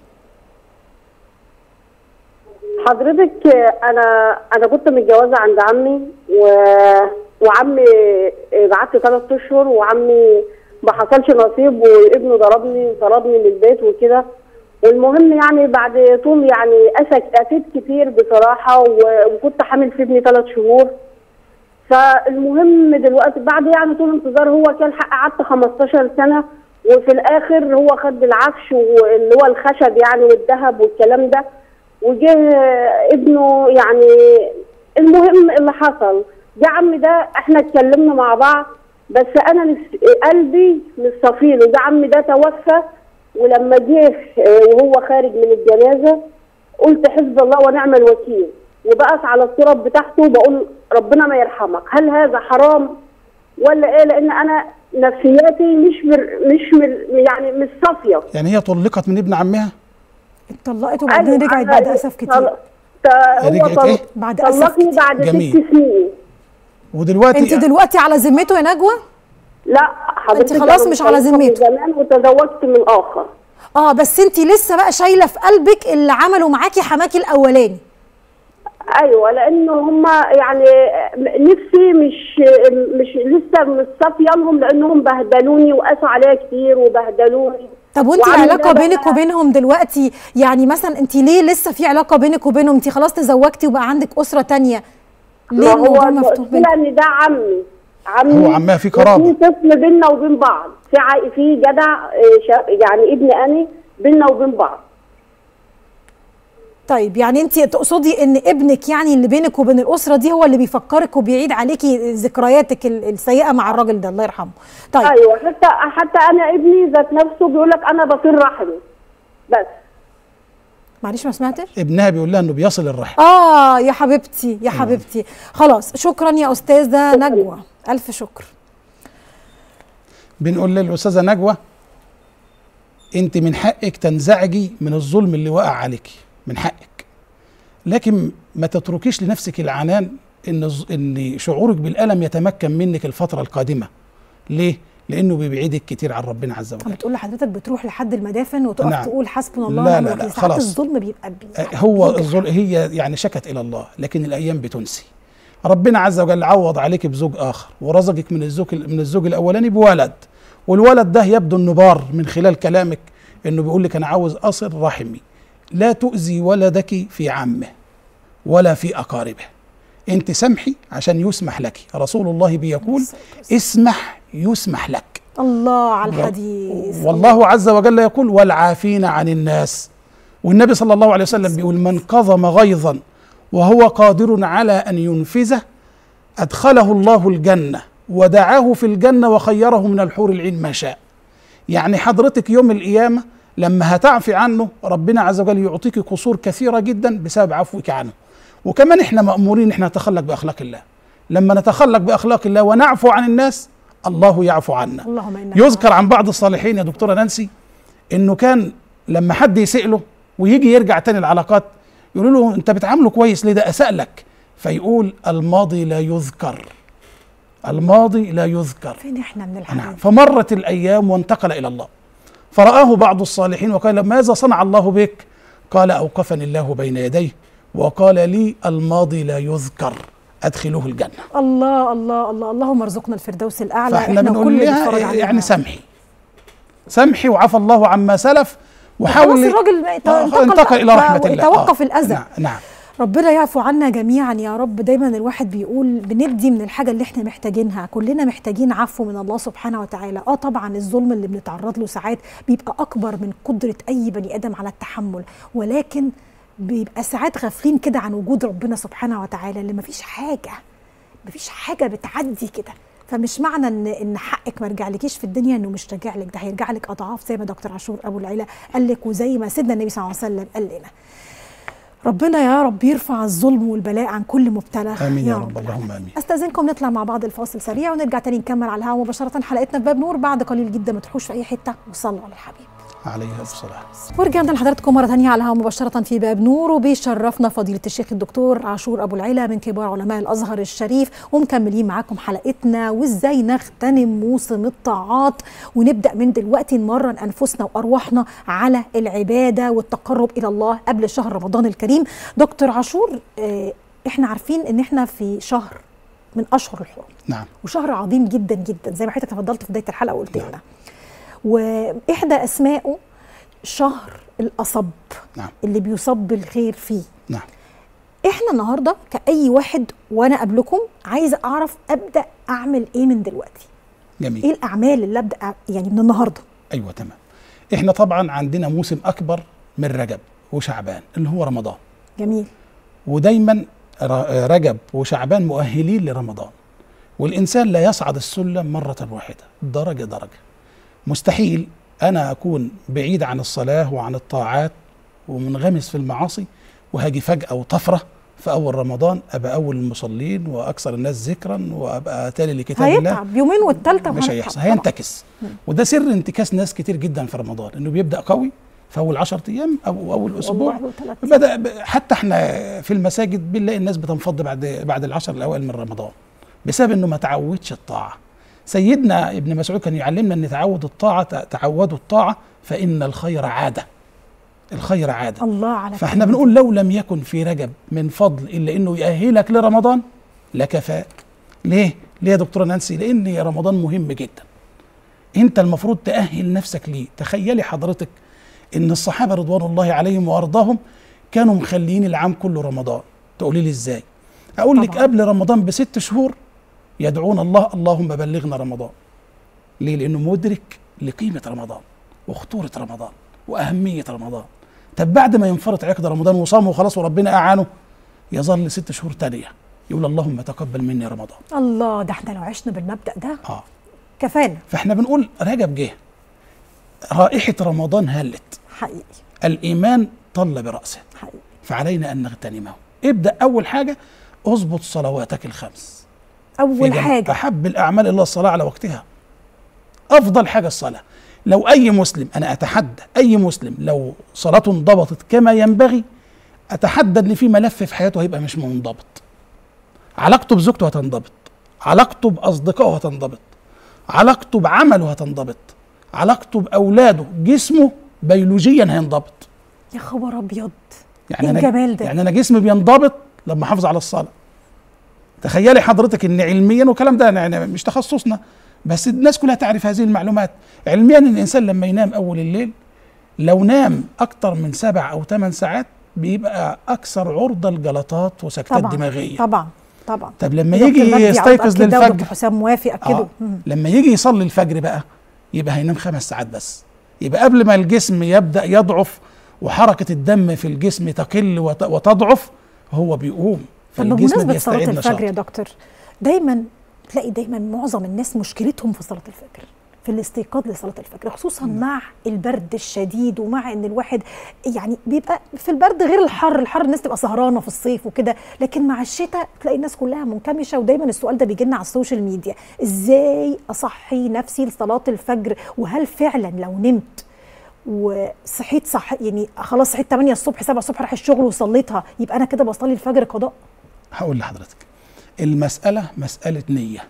S4: حضرتك انا انا كنت متجوزه عند عمي و... وعمي بعت ثلاث اشهر وعمي ما حصلش نصيب وابنه ضربني وطردني من البيت وكده والمهم يعني بعد طول يعني اسك اسيت كتير بصراحه و... وكنت حامل في ابني ثلاث شهور فالمهم دلوقتي بعد يعني طول انتظار هو كان حق قعدت 15 سنه وفي الاخر هو خد العفش واللي هو الخشب يعني والذهب والكلام ده وجه ابنه يعني المهم اللي حصل جه عمي ده احنا اتكلمنا مع بعض بس انا نس- قلبي مش صفيله ده عمي ده توفى ولما جه اه، وهو خارج من الجنازه قلت حسب الله ونعم الوكيل وبقت على التراب بتاعته بقول ربنا ما يرحمك هل هذا حرام ولا ايه لان انا نفسياتي مش مر مش مر يعني مش صافيه
S2: يعني هي طلقت من ابن عمها
S1: اتطلقت وبعدين
S4: أيوة،
S1: رجعت
S4: أنا
S1: بعد اسف كتير
S4: طل- ط- هو
S2: رجعت
S4: طل-
S2: إيه؟
S1: بعد أسف
S4: طلقني
S1: كتير.
S4: بعد
S2: جميل.
S4: ست سنين
S2: ودلوقتي
S1: انت دلوقتي على ذمته يا نجوى
S4: لا حضرتك
S1: أنت خلاص
S4: أنا
S1: مش على
S4: مطلقة من
S1: ذمته.
S4: زمان وتزوجت من اخر
S1: اه بس انت لسه بقى شايله في قلبك اللي عمله معاكي حماكي الاولاني
S4: ايوه لانه هم يعني نفسي مش مش لسه مش صافيه لهم لانهم بهدلوني وقاسوا عليا كتير وبهدلوني
S1: طب وانت
S4: وعاملة
S1: العلاقه
S4: بقى-
S1: بينك وبينهم دلوقتي يعني مثلا انت ليه لسه في علاقه بينك وبينهم انت خلاص تزوجتي وبقى عندك اسره تانية ليه
S4: ما هو
S1: الموضوع مفتوح بينك
S4: المشكله ان ده عمي عمي
S2: هو عمها في قرابة.
S4: وفي طفل بيننا وبين بعض في ع- في جدع آه، شا- يعني ابن اني بيننا وبين بعض
S1: طيب يعني انت تقصدي ان ابنك يعني اللي بينك وبين الاسره دي هو اللي بيفكرك وبيعيد عليكي ذكرياتك ال- السيئه مع الراجل ده الله يرحمه طيب
S4: ايوه حتى حتى انا ابني ذات نفسه بيقول لك انا بطير رحمي بس
S1: معلش ما سمعتش
S2: ابنها بيقول لها انه بيصل الرحم
S1: اه يا حبيبتي يا حبيبتي خلاص شكرا يا استاذه نجوى الف شكر
S2: بنقول للاستاذه نجوى انت من حقك تنزعجي من الظلم اللي وقع عليك من حقك لكن ما تتركيش لنفسك العنان ان الظ- ان شعورك بالالم يتمكن منك الفتره القادمه ليه لانه بيبعدك كتير عن ربنا عز وجل
S1: بتقول لحضرتك بتروح لحد المدافن وتقف
S2: نعم.
S1: تقول حسبنا الله
S2: لا،
S1: ونعم
S2: لا، لا،
S1: الوكيل ساعات
S2: خلاص.
S1: الظلم بيبقى بي
S2: آه، هو
S1: بيجرح.
S2: الظلم هي يعني شكت الى الله لكن الايام بتنسي ربنا عز وجل عوض عليك بزوج اخر ورزقك من الزوج من الزوج الاولاني بولد والولد ده يبدو انه بار من خلال كلامك انه بيقول لك انا عاوز اصل رحمي لا تؤذي ولدك في عمه ولا في اقاربه انت سمحي عشان يسمح لك رسول الله بيقول اسمح يسمح لك
S1: الله على الحديث
S2: والله عز وجل يقول والعافين عن الناس والنبي صلى الله عليه وسلم بيقول من كظم غيظا وهو قادر على ان ينفذه ادخله الله الجنه ودعاه في الجنه وخيره من الحور العين ما شاء يعني حضرتك يوم القيامه لما هتعفي عنه ربنا عز وجل يعطيك قصور كثيره جدا بسبب عفوك عنه وكمان احنا مامورين احنا نتخلق باخلاق الله لما نتخلق باخلاق الله ونعفو عن الناس الله يعفو عنا
S1: اللهم انك
S2: يذكر عن بعض الصالحين يا دكتوره نانسي انه كان لما حد يسأله له ويجي يرجع تاني العلاقات يقولوا له انت بتعامله كويس ليه ده اساء لك فيقول الماضي لا يذكر الماضي لا يذكر
S1: فين احنا من
S2: نعم
S1: الحديث
S2: فمرت الايام وانتقل الى الله فرآه بعض الصالحين وقال ماذا صنع الله بك قال اوقفني الله بين يديه وقال لي الماضي لا يذكر ادخلوه الجنه
S1: الله الله الله اللهم ارزقنا الفردوس الاعلى
S2: فاحنا بنقول
S1: كل اللي بيتفرج
S2: لها
S1: علينا.
S2: يعني سامحي سامحي وعفى الله عما سلف
S1: خلاص
S2: وحاولي
S1: الراجل
S2: آه،
S1: انتقل,
S2: انتقل الى رحمه الله
S1: توقف
S2: آه،
S1: الاذى
S2: نعم, نعم
S1: ربنا يعفو عنا جميعا يا رب دايما الواحد بيقول بندي من الحاجه اللي احنا محتاجينها كلنا محتاجين عفو من الله سبحانه وتعالى اه طبعا الظلم اللي بنتعرض له ساعات بيبقى اكبر من قدره اي بني ادم على التحمل ولكن بيبقى ساعات غافلين كده عن وجود ربنا سبحانه وتعالى اللي مفيش حاجه مفيش حاجه بتعدي كده فمش معنى ان ان حقك ما رجعلكيش في الدنيا انه مش راجع لك ده هيرجع لك اضعاف زي ما دكتور عاشور ابو العيله قال لك وزي ما سيدنا النبي صلى الله عليه وسلم قال لنا ربنا يا رب يرفع الظلم والبلاء عن كل مبتلى
S2: امين يا رب
S1: العالمين.
S2: اللهم امين
S1: استاذنكم نطلع مع بعض الفاصل سريع ونرجع تاني نكمل على الهواء مباشره حلقتنا في باب نور بعد قليل جدا ما تروحوش في اي حته وصلوا على الحبيب
S2: عليه الصلاه
S1: ورجعنا لحضراتكم مرة تانية على الهواء مباشرة في باب نور وبيشرفنا فضيلة الشيخ الدكتور عاشور أبو العلا من كبار علماء الأزهر الشريف ومكملين معاكم حلقتنا وإزاي نغتنم موسم الطاعات ونبدأ من دلوقتي نمرن أنفسنا وأرواحنا على العبادة والتقرب إلى الله قبل شهر رمضان الكريم دكتور عاشور آه، إحنا عارفين إن إحنا في شهر من أشهر الحرم
S2: نعم
S1: وشهر عظيم جدا جدا زي ما حضرتك تفضلت في بدايه الحلقه وقلت لنا واحدى اسمائه شهر الأصب
S2: نعم
S1: اللي بيصب بالخير فيه
S2: نعم
S1: احنا النهارده كأي واحد وانا قبلكم عايزه اعرف ابدا اعمل ايه من دلوقتي
S2: جميل
S1: ايه الاعمال اللي ابدا أع- يعني من النهارده
S2: ايوه تمام احنا طبعا عندنا موسم اكبر من رجب وشعبان اللي هو رمضان
S1: جميل
S2: ودايما ر- رجب وشعبان مؤهلين لرمضان والإنسان لا يصعد السلم مرة واحدة درجة درجة مستحيل أنا أكون بعيد عن الصلاة وعن الطاعات ومنغمس في المعاصي وهاجي فجأة وطفرة في أول رمضان أبقى أول المصلين وأكثر الناس ذكرا وأبقى تالي لكتاب الله
S1: هيتعب يومين والتالتة
S2: مش
S1: وهنتعب
S2: هيحصل
S1: طبعاً.
S2: هينتكس وده سر انتكاس ناس كتير جدا في رمضان انه بيبدا قوي في اول 10 ايام او اول اسبوع
S1: والله وثلاث
S2: بدا ب- حتى احنا في المساجد بنلاقي الناس بتنفض بعد بعد العشر الاوائل من رمضان بسبب انه ما تعودش الطاعه سيدنا ابن مسعود كان يعلمنا ان تعود الطاعه ت- تعودوا الطاعه فان الخير عاده الخير عاده
S1: الله على
S2: فاحنا
S1: الكلمة
S2: بنقول لو لم يكن في رجب من فضل الا انه يأهلك لرمضان لكفاك ليه؟ ليه يا دكتوره نانسي؟ لان رمضان مهم جدا انت المفروض تأهل نفسك ليه تخيلي حضرتك ان الصحابه رضوان الله عليهم وارضاهم كانوا مخليين العام كله رمضان تقولي لي ازاي اقول لك
S1: طبعاً.
S2: قبل رمضان بست شهور يدعون الله اللهم بلغنا رمضان ليه لانه مدرك لقيمه رمضان وخطوره رمضان واهميه رمضان طب بعد ما ينفرط عقد رمضان وصام وخلاص وربنا اعانه يظل ست شهور تانية يقول اللهم تقبل مني رمضان
S1: الله ده احنا لو عشنا بالمبدأ ده
S2: اه
S1: كفانا
S2: فاحنا بنقول رجب جه رائحه رمضان هلت
S1: حقيقي
S2: الايمان طل براسه
S1: حقيقي
S2: فعلينا ان نغتنمه ابدا اول حاجه اظبط صلواتك الخمس في
S1: اول
S2: جميع-
S1: حاجه
S2: احب الاعمال الى الصلاه على وقتها افضل حاجه الصلاه لو اي مسلم انا اتحدى اي مسلم لو صلاته انضبطت كما ينبغي اتحدى ان في ملف في حياته هيبقى مش منضبط علاقته بزوجته هتنضبط علاقته باصدقائه هتنضبط علاقته بعمله هتنضبط علاقته باولاده جسمه بيولوجيا هينضبط
S1: يا خبر ابيض
S2: يعني
S1: إيه
S2: انا
S1: الجمال ده؟
S2: يعني انا جسمي بينضبط لما احافظ على الصلاه تخيلي حضرتك ان علميا والكلام ده يعني مش تخصصنا بس الناس كلها تعرف هذه المعلومات علميا ان الانسان لما ينام اول الليل لو نام اكتر من سبع او ثمان ساعات بيبقى اكثر عرضه لجلطات وسكتات
S1: طبعا
S2: دماغيه
S1: طبعا طبعا
S2: طب لما
S1: دكتور
S2: يجي
S1: مجدي
S2: يستيقظ
S1: عوض أكد ده ودكتور
S2: للفجر
S1: حسام موافق اكده
S2: آه.
S1: مم.
S2: لما يجي يصلي الفجر بقى يبقى هينام خمس ساعات بس يبقى قبل ما الجسم يبدا يضعف وحركه الدم في الجسم تقل وت- وتضعف هو بيقوم
S1: طب
S2: فالجسم
S1: بمناسبه صلاه
S2: بيستعيد
S1: الفجر يا
S2: نشاطه
S1: دكتور دايما تلاقي دايما معظم الناس مشكلتهم في صلاه الفجر في الاستيقاظ لصلاه الفجر خصوصا مع البرد الشديد ومع ان الواحد يعني بيبقى في البرد غير الحر الحر الناس تبقى سهرانه في الصيف وكده لكن مع الشتاء تلاقي الناس كلها منكمشه ودايما السؤال ده بيجي لنا على السوشيال ميديا ازاي اصحي نفسي لصلاه الفجر وهل فعلا لو نمت وصحيت صح يعني خلاص صحيت 8 الصبح 7 الصبح رايح الشغل وصليتها يبقى انا كده بصلي الفجر قضاء
S2: هقول لحضرتك المساله مساله نيه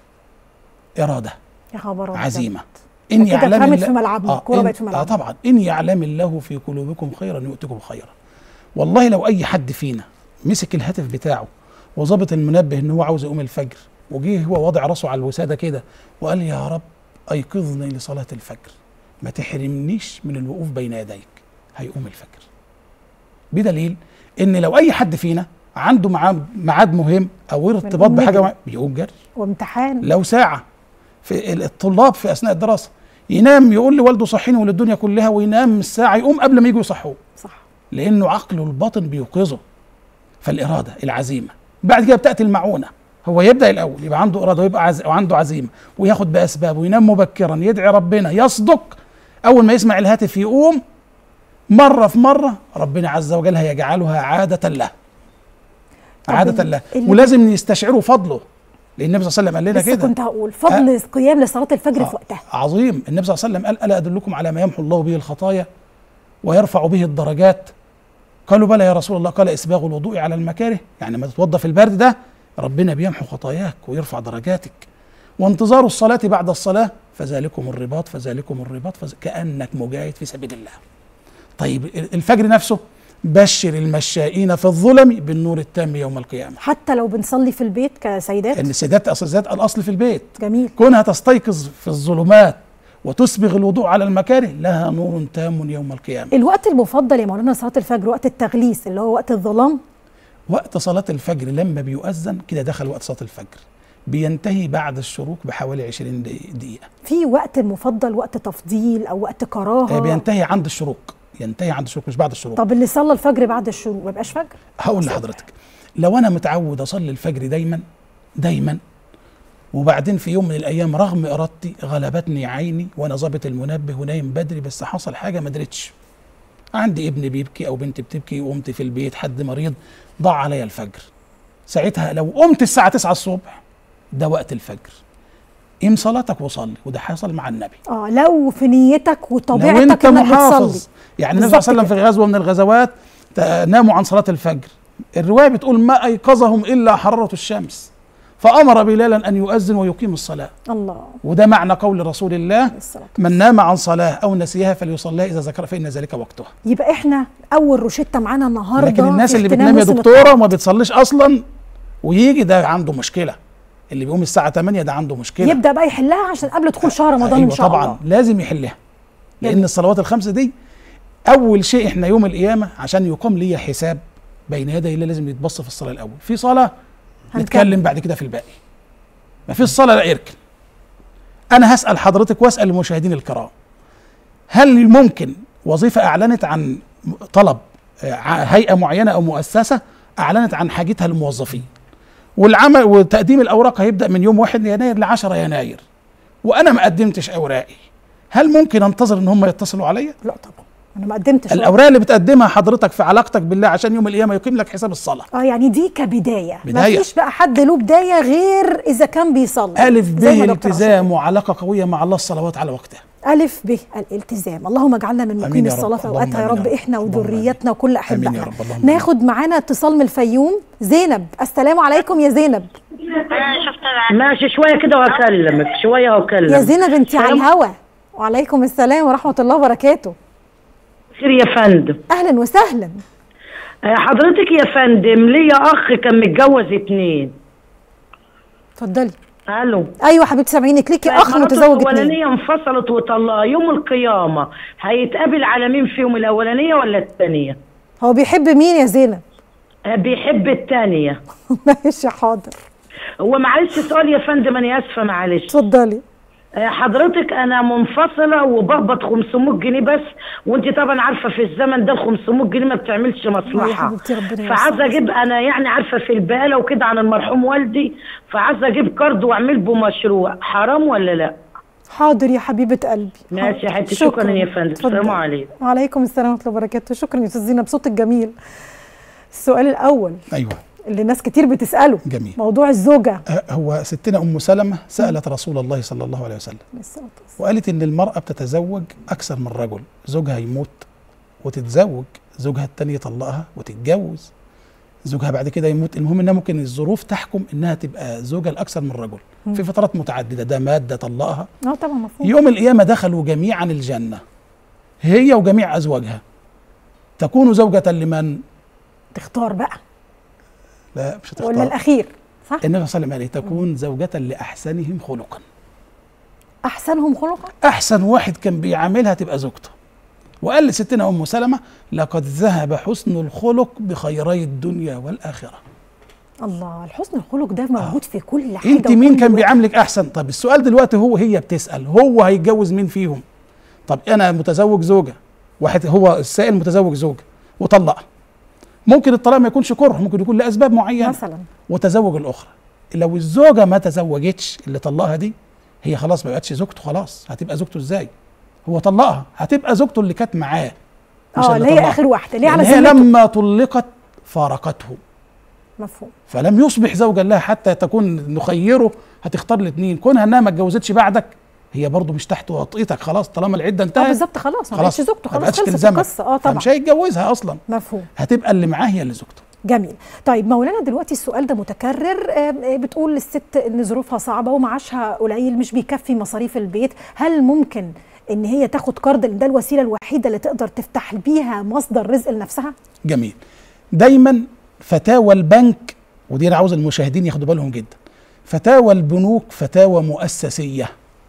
S2: اراده
S1: يا خبر أبيض.
S2: عزيمه ان
S1: كده
S2: يعلم
S1: اترمت
S2: الله-
S1: في ملعبنا، الكورة
S2: إن-
S1: بقت في
S2: اه
S1: ملعبنا.
S2: طبعا ان يعلم الله في قلوبكم خيرا يؤتكم خيرا والله لو اي حد فينا مسك الهاتف بتاعه وظبط المنبه ان هو عاوز يقوم الفجر وجه هو واضع راسه على الوساده كده وقال يا رب ايقظني لصلاه الفجر ما تحرمنيش من الوقوف بين يديك هيقوم الفجر بدليل ان لو اي حد فينا عنده ميعاد ميعاد مهم او ارتباط
S1: بنقوم
S2: بحاجه
S1: نجري.
S2: مع- بيقوم جري
S1: وامتحان
S2: لو ساعة في ال- الطلاب في أثناء الدراسة ينام يقول لوالده صحيني وللدنيا كلها وينام الساعة يقوم قبل ما يجوا يصحوه
S1: صح
S2: لأنه عقله الباطن بيوقظه فالإرادة العزيمة بعد كده بتأتي المعونة هو يبدأ الأول يبقى عنده إرادة ويبقى عز... وعنده عزيمة وياخد بأسباب وينام مبكرا يدعي ربنا يصدق أول ما يسمع الهاتف يقوم مرة في مرة ربنا عز وجل هيجعلها عادة له
S1: طب
S2: عادة
S1: ال-
S2: له
S1: اللي-
S2: ولازم يستشعروا فضله لأن النبي صلى الله عليه وسلم قال لنا
S1: لسه
S2: كده
S1: كنت هقول فضل القيام لصلاه الفجر في وقتها
S2: عظيم النبي صلى الله عليه وسلم قال الا ادلكم على ما يمحو الله به الخطايا ويرفع به الدرجات قالوا بلى يا رسول الله قال اسباغ الوضوء على المكاره يعني ما تتوضا في البرد ده ربنا بيمحو خطاياك ويرفع درجاتك وانتظار الصلاه بعد الصلاه فذلكم الرباط فذلكم الرباط فز... كانك مجاهد في سبيل الله طيب الفجر نفسه بشر المشائين في الظلم بالنور التام يوم القيامه
S1: حتى لو بنصلي في البيت كسيدات
S2: ان السيدات اصل السيدات الاصل في البيت
S1: جميل
S2: كونها تستيقظ في الظلمات وتسبغ الوضوء على المكاره لها نور تام يوم القيامة
S1: الوقت المفضل يا مولانا صلاه الفجر وقت التغليس اللي هو وقت الظلام
S2: وقت صلاة الفجر لما بيؤذن كده دخل وقت صلاة الفجر بينتهي بعد الشروق بحوالي 20 دقي- دقيقة
S1: في وقت مفضل وقت تفضيل او وقت
S2: آه،
S1: كراهه
S2: بينتهي عند الشروق ينتهي عند الشروق مش بعد الشروق
S1: طب اللي صلى الفجر بعد الشروق ما يبقاش فجر
S2: هقول لحضرتك لو انا متعود اصلي الفجر دايما دايما وبعدين في يوم من الايام رغم ارادتي غلبتني عيني وانا ظابط المنبه ونايم بدري بس حصل حاجه ما قدرتش عندي ابن بيبكي او بنت بتبكي وقمت في البيت حد مريض ضاع عليا الفجر ساعتها لو قمت الساعه 9 الصبح ده وقت الفجر قيم صلاتك وصلي وده حصل مع النبي
S1: اه لو في نيتك
S2: لو
S1: وطبيعتك
S2: انت
S1: انك
S2: محافظ
S1: بتصلي
S2: يعني النبي صلى الله عليه وسلم في غزوه من الغزوات ت- ناموا عن صلاه الفجر الروايه بتقول ما ايقظهم الا حراره الشمس فامر بلالا ان يؤذن ويقيم الصلاه
S1: الله
S2: وده معنى قول رسول الله
S1: الصلاة
S2: من نام عن صلاه او نسيها فليصليها اذا ذكر فان ذلك وقتها
S1: يبقى احنا اول روشته معانا النهارده
S2: لكن الناس
S1: في
S2: اللي
S1: اغتنام
S2: بتنام يا
S1: موسم
S2: دكتوره
S1: الطعام.
S2: وما بتصليش اصلا ويجي ده عنده مشكله اللي بيقوم الساعه 8 ده عنده مشكله
S1: يبدا بقى يحلها عشان قبل دخول شهر رمضان
S2: أيوة
S1: ان شاء
S2: طبعا
S1: الله
S2: لازم يحلها لان
S1: جميل.
S2: الصلوات الخمسه دي اول شيء احنا يوم القيامه عشان يقام لي حساب بين يدي الله لازم يتبص في الصلاه الاول في صلاه
S1: هنكمل.
S2: نتكلم بعد كده في الباقي ما فيش صلاه لا اركن انا هسال حضرتك واسال المشاهدين الكرام هل ممكن وظيفه اعلنت عن طلب آه، ع- هيئه معينه او مؤسسه اعلنت عن حاجتها للموظفين والعمل وتقديم الاوراق هيبدا من يوم 1 يناير ل 10 يناير وانا ما قدمتش اوراقي هل ممكن انتظر ان هم يتصلوا عليا
S1: لا طبعا انا ما قدمتش
S2: الاوراق اللي بتقدمها حضرتك في علاقتك بالله عشان يوم القيامه يقيم لك حساب الصلاه
S1: اه يعني دي كبدايه
S2: بداية.
S1: ما فيش بقى حد له بدايه غير اذا كان بيصلي
S2: الف ب
S1: زي ما دكتور
S2: التزام وعلاقه قويه مع الله الصلوات على وقتها
S1: ألف ب الالتزام اللهم اجعلنا من
S2: آمين
S1: مقيم
S2: يا رب.
S1: الصلاة في
S2: اللهم
S1: أوقاتها يا
S2: آمين
S1: رب
S2: يا رب.
S1: إحنا
S2: اللهم
S1: وذريتنا وكل
S2: آمين يا
S1: أحبائنا
S2: رب. اللهم
S1: ناخد معانا اتصال من الفيوم زينب السلام عليكم يا زينب
S5: ماشي شويه كده واكلمك شويه واكلمك
S1: يا زينب أنت على
S5: سلام.
S1: الهوا وعليكم السلام ورحمة الله وبركاته
S5: خير يا فندم
S1: أهلا وسهلا
S5: آه، حضرتك يا فندم ليا اخ كان متجوز اتنين
S1: اتفضلي
S5: الو
S1: أيوة حبيبتي سامعينك ليكي أخ
S5: مراته
S1: متزوج اتنين
S5: الاولانيه انفصلت وطلقها يوم القيامه هيتقابل على مين فيهم الاولانيه ولا الثانيه
S1: هو بيحب مين يا زينب؟
S5: بيحب الثانيه
S1: ماشي حاضر
S5: هو معلش سؤال يا فندم انا اسفه معلش
S1: اتفضلي
S5: آه، حضرتك انا منفصله وبقبض 500 جنيه بس وانت طبعا عارفه في الزمن ده ال 500 جنيه ما بتعملش مصلحه
S1: حبيبتي ربنا
S5: فعايزه
S1: يوسع
S5: اجيب انا يعني عارفه في الباله وكده عن المرحوم والدي فعايزه اجيب كارد واعمل به مشروع حرام ولا لا؟
S1: حاضر يا حبيبة قلبي
S5: ماشي يا
S1: حاضر.
S5: حبيبتي شكرا يا فندم
S1: اتفضلي.
S5: السلام عليكم
S1: وعليكم السلام ورحمة الله وبركاته شكرا يا أستاذ زينب صوتك جميل السؤال الأول
S2: ايوه
S1: اللي ناس كتير بتسأله
S2: جميل.
S1: موضوع الزوجة
S2: أه، هو ستنا ام سلمه سالت رسول الله صلى الله عليه وسلم وقالت ان المراه بتتزوج اكثر من رجل زوجها يموت وتتزوج زوجها التاني يطلقها وتتجوز زوجها بعد كده يموت المهم انها ممكن الظروف تحكم انها تبقى زوجه لاكثر من رجل في فترات متعدده ده مات ده طلقها
S1: اه طبعا مفهوم
S2: يوم القيامه دخلوا جميعا الجنه هي وجميع ازواجها تكون زوجة لمن؟
S1: تختار بقى
S2: لا مش هتختار
S1: ولا الأخير صح
S2: النبي صلى الله عليه وسلم قال تكون زوجة لأحسنهم خلقا
S1: أحسنهم خلقا
S2: أحسن واحد كان بيعاملها تبقى زوجته وقال لستنا أم سلمة لقد ذهب حسن الخلق بخيري الدنيا والآخرة
S1: الله الحسن الخلق ده موجود في كل حاجة
S2: انت مين
S1: وكل
S2: كان
S1: وقت.
S2: بيعاملك احسن طب السؤال دلوقتي هو هي بتسال هو هيتجوز مين فيهم طب انا متزوج زوجه واحد هو السائل متزوج زوجه وطلقها ممكن الطلاق ما يكونش كره ممكن يكون لاسباب معينه
S1: مثلا
S2: وتزوج الاخرى لو الزوجه ما تزوجتش اللي طلقها دي هي خلاص ما بقتش زوجته خلاص هتبقى زوجته ازاي هو طلقها هتبقى زوجته اللي كانت معاه مش
S1: اه اللي هي
S2: طلقها.
S1: آخر واحدة اللي هي على
S2: لأن هي
S1: سنته
S2: لما طلقت فارقته
S1: مفهوم
S2: فلم يصبح زوجا لها حتى تكون نخيره هتختار الاثنين كونها انها ما اتجوزتش بعدك هي برضه مش تحت وطئتك خلاص طالما العده
S1: اه
S2: انتهت
S1: بالظبط خلاص ما
S2: خلاص
S1: بقتش زوجته
S2: ما
S1: خلاص
S2: بقتش
S1: خلصت
S2: تلزمك
S1: القصة اه طبعا
S2: فمش هيتجوزها اصلا
S1: مفهوم
S2: هتبقى اللي معاه هي اللي زوجته
S1: جميل طيب مولانا دلوقتي السؤال ده متكرر آه، آه، بتقول الست ان ظروفها صعبه ومعاشها قليل مش بيكفي مصاريف البيت هل ممكن ان هي تاخد قرض لان ده الوسيله الوحيده اللي تقدر تفتح بيها مصدر رزق لنفسها
S2: جميل دايما فتاوى البنك ودي انا عاوز المشاهدين ياخدوا بالهم جدا فتاوى البنوك فتاوى مؤسسيه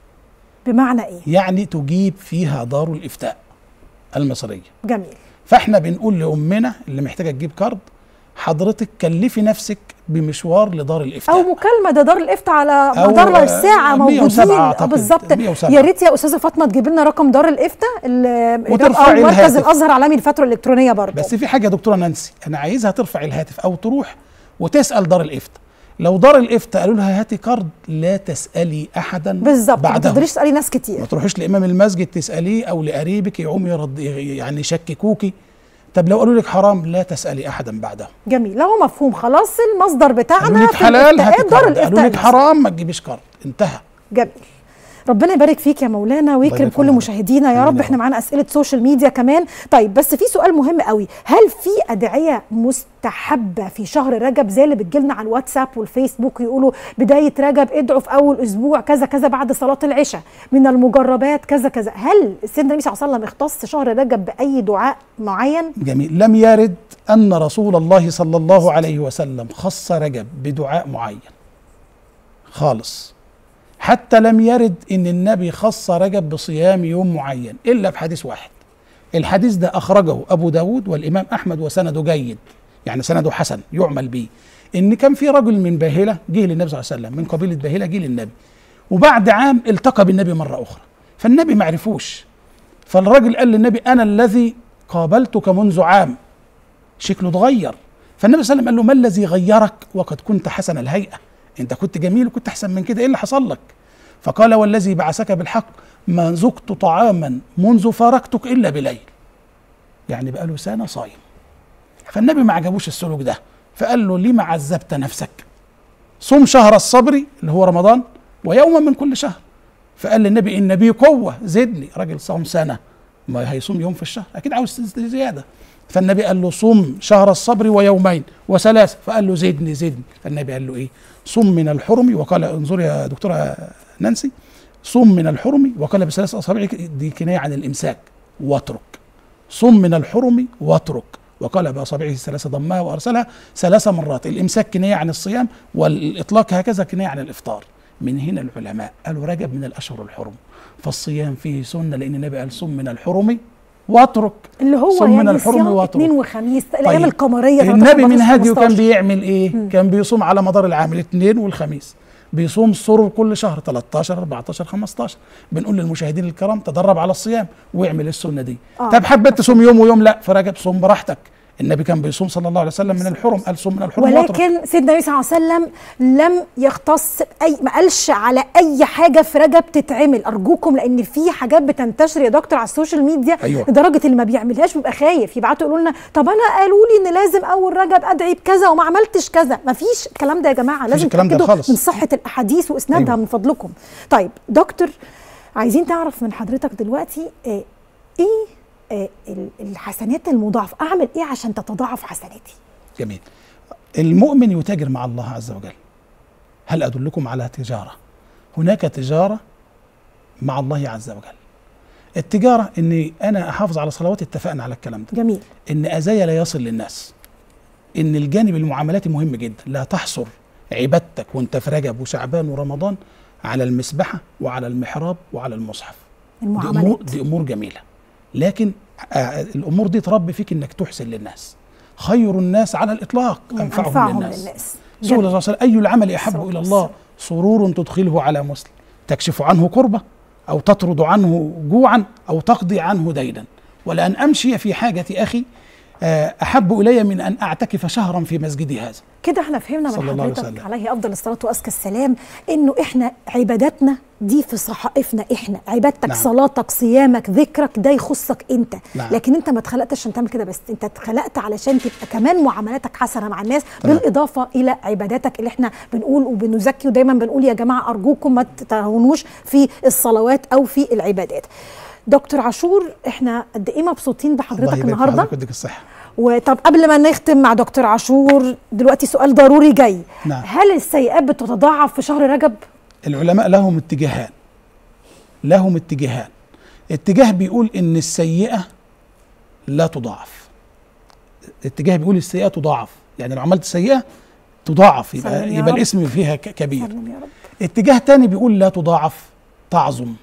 S1: بمعنى ايه
S2: يعني تجيب فيها دار الافتاء المصريه
S1: جميل
S2: فاحنا بنقول لامنا اللي محتاجه تجيب كارد حضرتك كلفي نفسك بمشوار لدار الافتاء
S1: او مكالمه ده دار الافتاء على
S2: أو،
S1: مدار
S2: آه،
S1: الساعه
S2: 107
S1: موجودين آه،
S2: أعتقد،
S1: بالظبط
S2: 107.
S1: يا ريت يا استاذه فاطمه تجيب لنا رقم دار الافتاء ال-
S2: وترفعي
S1: او مركز
S2: الهاتف.
S1: الازهر العالمي للفتره الالكترونيه برضه
S2: بس في حاجه يا دكتوره نانسي انا عايزها ترفع الهاتف او تروح وتسال دار الافتاء لو دار الافتاء قالوا لها هاتي كارد لا تسالي احدا
S1: بالظبط ما
S2: بعده
S1: تقدريش تسالي ناس كتير
S2: ما تروحيش لامام المسجد تساليه او لقريبك يقوم يرد يعني يشككوكي طب لو قالوا لك حرام لا تسالي احدا بعده
S1: جميل لو مفهوم خلاص المصدر
S2: قالوا
S1: بتاعنا
S2: لك
S1: في
S2: حلال هاتي
S1: الافتاءات دار
S2: كارد قالوا
S1: الافتاء
S2: لك
S1: نفسها.
S2: حرام ما تجيبيش كارد انتهى
S1: جميل ربنا يبارك فيك يا مولانا ويكرم
S2: يبارك
S1: كل
S2: فيك.
S1: مشاهدينا يا
S2: آمين
S1: رب
S2: يا
S1: احنا
S2: رب.
S1: معانا اسئله سوشيال ميديا كمان طيب بس في سؤال مهم قوي هل في ادعيه مستحبه في شهر رجب زي اللي بتجيلنا على الواتساب والفيسبوك يقولوا بدايه رجب ادعوا في اول اسبوع كذا كذا بعد صلاه العشاء من المجربات كذا كذا هل سيدنا النبي صلى الله عليه وسلم اختص شهر رجب باي دعاء معين
S2: جميل لم يرد أن رسول الله صلى الله عليه وسلم خص رجب بدعاء معين خالص حتى لم يرد أن النبي خص رجب بصيام يوم معين إلا بحديث واحد الحديث ده أخرجه أبو داود والإمام أحمد وسنده جيد يعني سنده حسن يعمل به إن كان في رجل من باهلة جه للنبي صلى الله عليه وسلم من قبيلة باهلة جه للنبي وبعد عام التقى بالنبي مرة أخرى فالنبي معرفوش فالراجل قال للنبي أنا الذي قابلتك منذ عام شكله اتغير فالنبي صلى الله عليه وسلم قال له ما الذي غيرك وقد كنت حسن الهيئه انت كنت جميل وكنت احسن من كده ايه اللي حصل لك فقال والذي بعثك بالحق ما ذقت طعاما منذ فارقتك الا بليل يعني بقى له سنه صايم فالنبي ما عجبوش السلوك ده فقال له لما عذبت نفسك صم شهر الصبر اللي هو رمضان ويوما من كل شهر فقال للنبي ان بي قوه زدني راجل صام سنه ما هيصوم يوم في الشهر اكيد عاوز زياده فالنبي قال له صم شهر الصبر ويومين وثلاث فقال له زدني زدني فالنبي قال له ايه صم من الحرم وقال انظر يا دكتوره نانسي صم من الحرم وقال بثلاث اصابع دي كنايه عن الامساك واترك صم من الحرم واترك وقال باصابعه الثلاثه ضمها وارسلها ثلاث مرات الامساك كنايه عن الصيام والاطلاق هكذا كنايه عن الافطار من هنا العلماء قالوا رجب من الاشهر الحرم فالصيام فيه سنه لان النبي قال صم من الحرم واترك
S1: اللي هو
S2: صم من
S1: يعني
S2: الحرم
S1: صيام
S2: واترك.
S1: اثنين وخميس الايام
S2: طيب.
S1: القمريه
S2: النبي
S1: 13
S2: من هديه كان
S1: 15.
S2: بيعمل ايه؟ كان بيصوم على مدار العام الاثنين والخميس بيصوم سرور كل شهر 13 14 15 بنقول للمشاهدين الكرام تدرب على الصيام واعمل السنه دي
S1: آه.
S2: طب حبيت تصوم يوم ويوم لا في رجب صوم براحتك النبي كان بيصوم صلى الله عليه وسلم من الحرم قال صوم من الحرم واترك.
S1: ولكن سيدنا النبي صلى الله عليه وسلم لم يختص باي ما قالش على اي حاجه في رجب تتعمل ارجوكم لان في حاجات بتنتشر يا دكتور على السوشيال ميديا
S2: أيوة.
S1: لدرجه اللي ما بيعملهاش بيبقى خايف يبعتوا يقولوا لنا طب انا قالوا لي ان لازم اول رجب ادعي بكذا وما عملتش كذا ما فيش الكلام ده يا جماعه لازم
S2: الكلام ده
S1: تتاكدوا
S2: خالص.
S1: من صحه الاحاديث واسنادها
S2: أيوة.
S1: من فضلكم طيب دكتور عايزين تعرف من حضرتك دلوقتي آه، ايه آه، ال- الحسنات المضاعفه اعمل ايه عشان تتضاعف حسناتي
S2: جميل المؤمن يتاجر مع الله عز وجل هل أدلكم على تجارة هناك تجارة مع الله عز وجل التجارة أني أنا أحافظ على صلواتي اتفقنا على الكلام ده
S1: جميل
S2: ان اذايا لا يصل للناس ان الجانب المعاملاتي مهم جدا لا تحصر عبادتك وانت في رجب وشعبان ورمضان على المسبحه وعلى المحراب وعلى المصحف دي امور
S1: المعاملات
S2: دي امور جميله لكن آه الامور دي تربي فيك انك تحسن للناس خير الناس على الاطلاق انفعهم,
S1: أنفعهم
S2: للناس,
S1: للناس
S2: رسول الله صلى الله عليه وسلم اي العمل احب
S1: الصلاة
S2: الى الله سرور تدخله على مسلم تكشف عنه كربه او تطرد عنه جوعا او تقضي عنه دينا ولان امشي في حاجه اخي آه، احب الي من ان اعتكف شهرا في مسجدي هذا
S1: كده احنا فهمنا من
S2: صلى الله عليه
S1: حضرتك
S2: وسلم.
S1: عليه افضل الصلاه وازكى السلام انه احنا عباداتنا دي في صحائفنا احنا عبادتك
S2: نعم.
S1: صلاتك صيامك ذكرك ده يخصك انت
S2: نعم.
S1: لكن انت ما اتخلقتش عشان تعمل كده بس انت اتخلقت علشان تبقى كمان معاملاتك حسنه مع الناس
S2: تمام.
S1: بالاضافه الى عباداتك اللي احنا بنقول وبنزكي ودايما بنقول يا جماعه ارجوكم ما تتهاونوش في الصلوات او في العبادات دكتور عاشور احنا قد ايه مبسوطين
S2: الله
S1: بحضرتك
S2: يبارك في
S1: النهارده
S2: حضرتك ويديك الصحه
S1: وطب قبل ما نختم مع دكتور عاشور دلوقتي سؤال ضروري جاي
S2: نعم.
S1: هل السيئات بتتضاعف في شهر رجب
S2: العلماء لهم اتجاهان لهم اتجاهان اتجاه بيقول ان السيئه لا تضاعف اتجاه بيقول السيئه تضاعف يعني لو عملت سيئه تضاعف يبقى
S1: سلم يا
S2: يبقى
S1: رب.
S2: الاسم فيها ك- كبير
S1: سلم يا رب
S2: اتجاه تاني بيقول لا تضاعف تعظم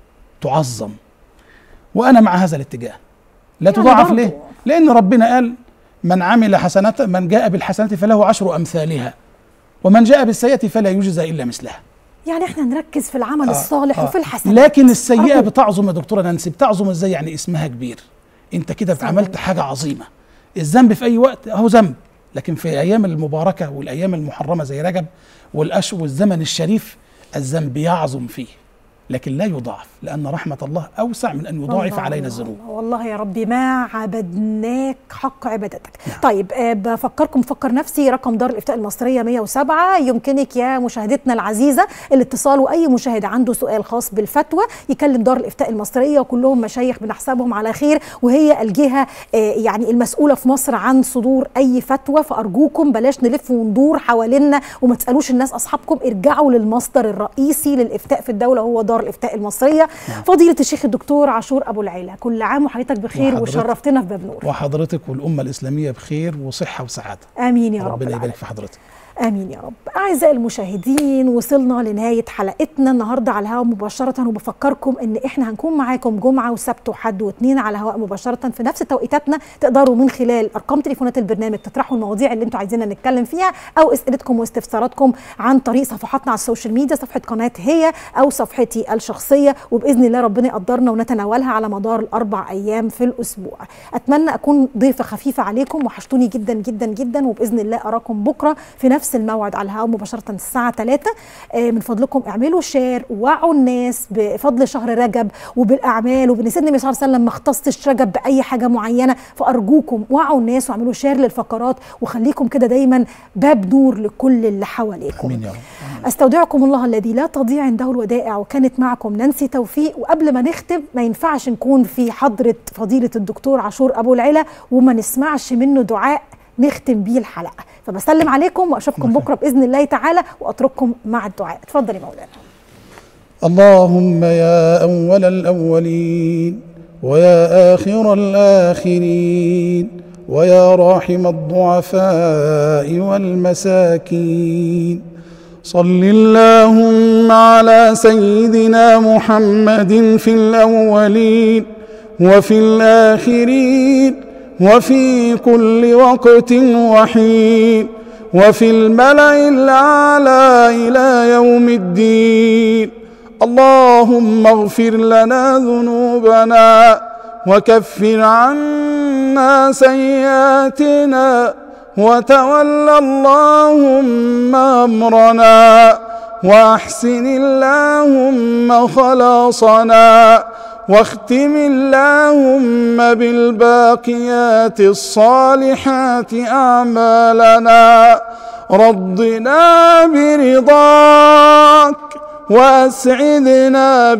S2: تعظم وانا مع هذا الاتجاه لا
S1: يعني
S2: تضاعف
S1: برضو.
S2: ليه لان ربنا قال من عمل حسنة من جاء بالحسنة فله عشر أمثالها ومن جاء بالسيئة فلا يجزى إلا مثلها
S1: يعني احنا نركز في العمل
S2: آه،
S1: الصالح
S2: آه.
S1: وفي الحسنات
S2: لكن السيئة
S1: أرجو.
S2: بتعظم يا دكتورة نانسي بتعظم ازاي يعني اسمها كبير انت كده
S1: سلام.
S2: عملت حاجة عظيمة الذنب في أي وقت أهو ذنب لكن في أيام المباركة والأيام المحرمة زي رجب والأشهر والزمن الشريف الذنب يعظم فيه لكن لا يضاعف لان رحمه الله اوسع من ان يضاعف
S1: الله
S2: علينا
S1: الله
S2: الذنوب
S1: الله والله يا ربي ما عبدناك حق عبادتك طيب آه، بفكركم فكر نفسي رقم دار الافتاء المصريه 107 يمكنك يا مشاهدتنا العزيزه الاتصال واي مشاهد عنده سؤال خاص بالفتوى يكلم دار الافتاء المصريه وكلهم مشايخ بنحسبهم على خير وهي الجهه آه، يعني المسؤوله في مصر عن صدور اي فتوى فارجوكم بلاش نلف وندور حوالينا وما تسالوش الناس اصحابكم ارجعوا للمصدر الرئيسي للافتاء في الدوله هو دار الافتاء المصريه فضيله الشيخ الدكتور عاشور ابو العيله كل عام وحضرتك بخير
S2: وحضرتك-
S1: وشرفتنا في باب نور
S2: وحضرتك والامه الاسلاميه بخير وصحه وسعاده
S1: امين يا رب
S2: ربنا
S1: العالمين.
S2: يبارك في حضرتك
S1: امين يا رب اعزائي المشاهدين وصلنا لنهايه حلقتنا النهارده على الهواء مباشره وبفكركم ان احنا هنكون معاكم جمعه وسبت وحد واثنين على الهواء مباشره في نفس توقيتاتنا تقدروا من خلال ارقام تليفونات البرنامج تطرحوا المواضيع اللي انتم عايزيننا نتكلم فيها او اسئلتكم واستفساراتكم عن طريق صفحاتنا على السوشيال ميديا صفحه قناه هي او صفحتي الشخصيه وباذن الله ربنا يقدرنا ونتناولها على مدار الاربع ايام في الاسبوع اتمنى اكون ضيفه خفيفه عليكم وحشتوني جدا جدا جدا وباذن الله اراكم بكره في نفس الموعد على الهواء مباشره الساعه 3 آه، من فضلكم اعملوا شير ووعوا الناس بفضل شهر رجب وبالاعمال وبان سيدنا النبي صلى الله عليه وسلم ما اختصش رجب باي حاجه معينه فارجوكم وعوا الناس واعملوا شير للفقرات وخليكم كده دايما باب نور لكل اللي حواليكم
S2: امين يا رب
S1: استودعكم الله الذي لا تضيع عنده الودائع وكانت معكم نانسي توفيق وقبل ما نختم ما ينفعش نكون في حضره فضيله الدكتور عاشور ابو العلا وما نسمعش منه دعاء نختم بيه الحلقه فبسلم عليكم واشوفكم بكره باذن الله تعالى واترككم مع الدعاء اتفضل يا مولانا
S2: اللهم يا أول الأولين ويا آخر الآخرين ويا راحم الضعفاء والمساكين صل اللهم على سيدنا محمد في الأولين وفي الآخرين وفي كل وقت وحين وفي الملأ الأعلى إلى يوم الدين اللهم اغفر لنا ذنوبنا وكفر عنا سيئاتنا وتول اللهم امرنا واحسن اللهم خلاصنا واختم اللهم بالباقيات الصالحات اعمالنا رضنا برضاك واسعدنا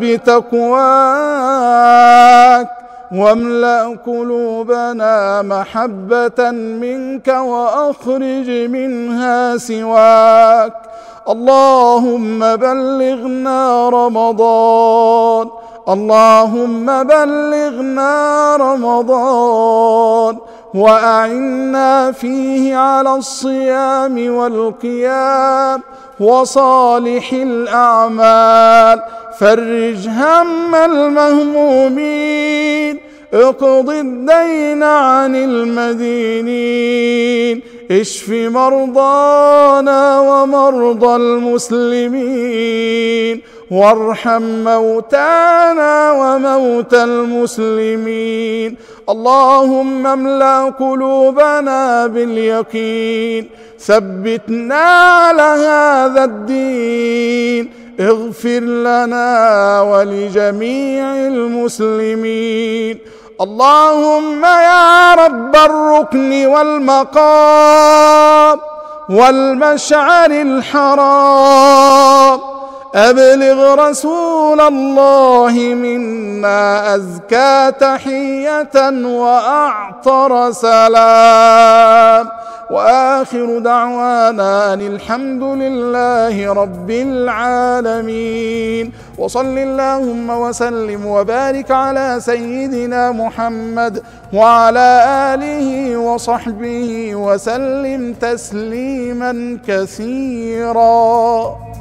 S2: بتقواك واملا قلوبنا محبه منك واخرج منها سواك اللهم بلغنا رمضان اللهم بلغنا رمضان واعنا فيه على الصيام والقيام وصالح الاعمال فرج هم المهمومين اقض الدين عن المدينين اشف مرضانا ومرضى المسلمين وارحم موتانا وموتى المسلمين اللهم املا قلوبنا باليقين ثبتنا على هذا الدين اغفر لنا ولجميع المسلمين اللهم يا رب الركن والمقام والمشعر الحرام أبلغ رسول الله منا أزكى تحية وأعطر سلام وآخر دعوانا أن الحمد لله رب العالمين وصل اللهم وسلم وبارك على سيدنا محمد وعلى آله وصحبه وسلم تسليما كثيرا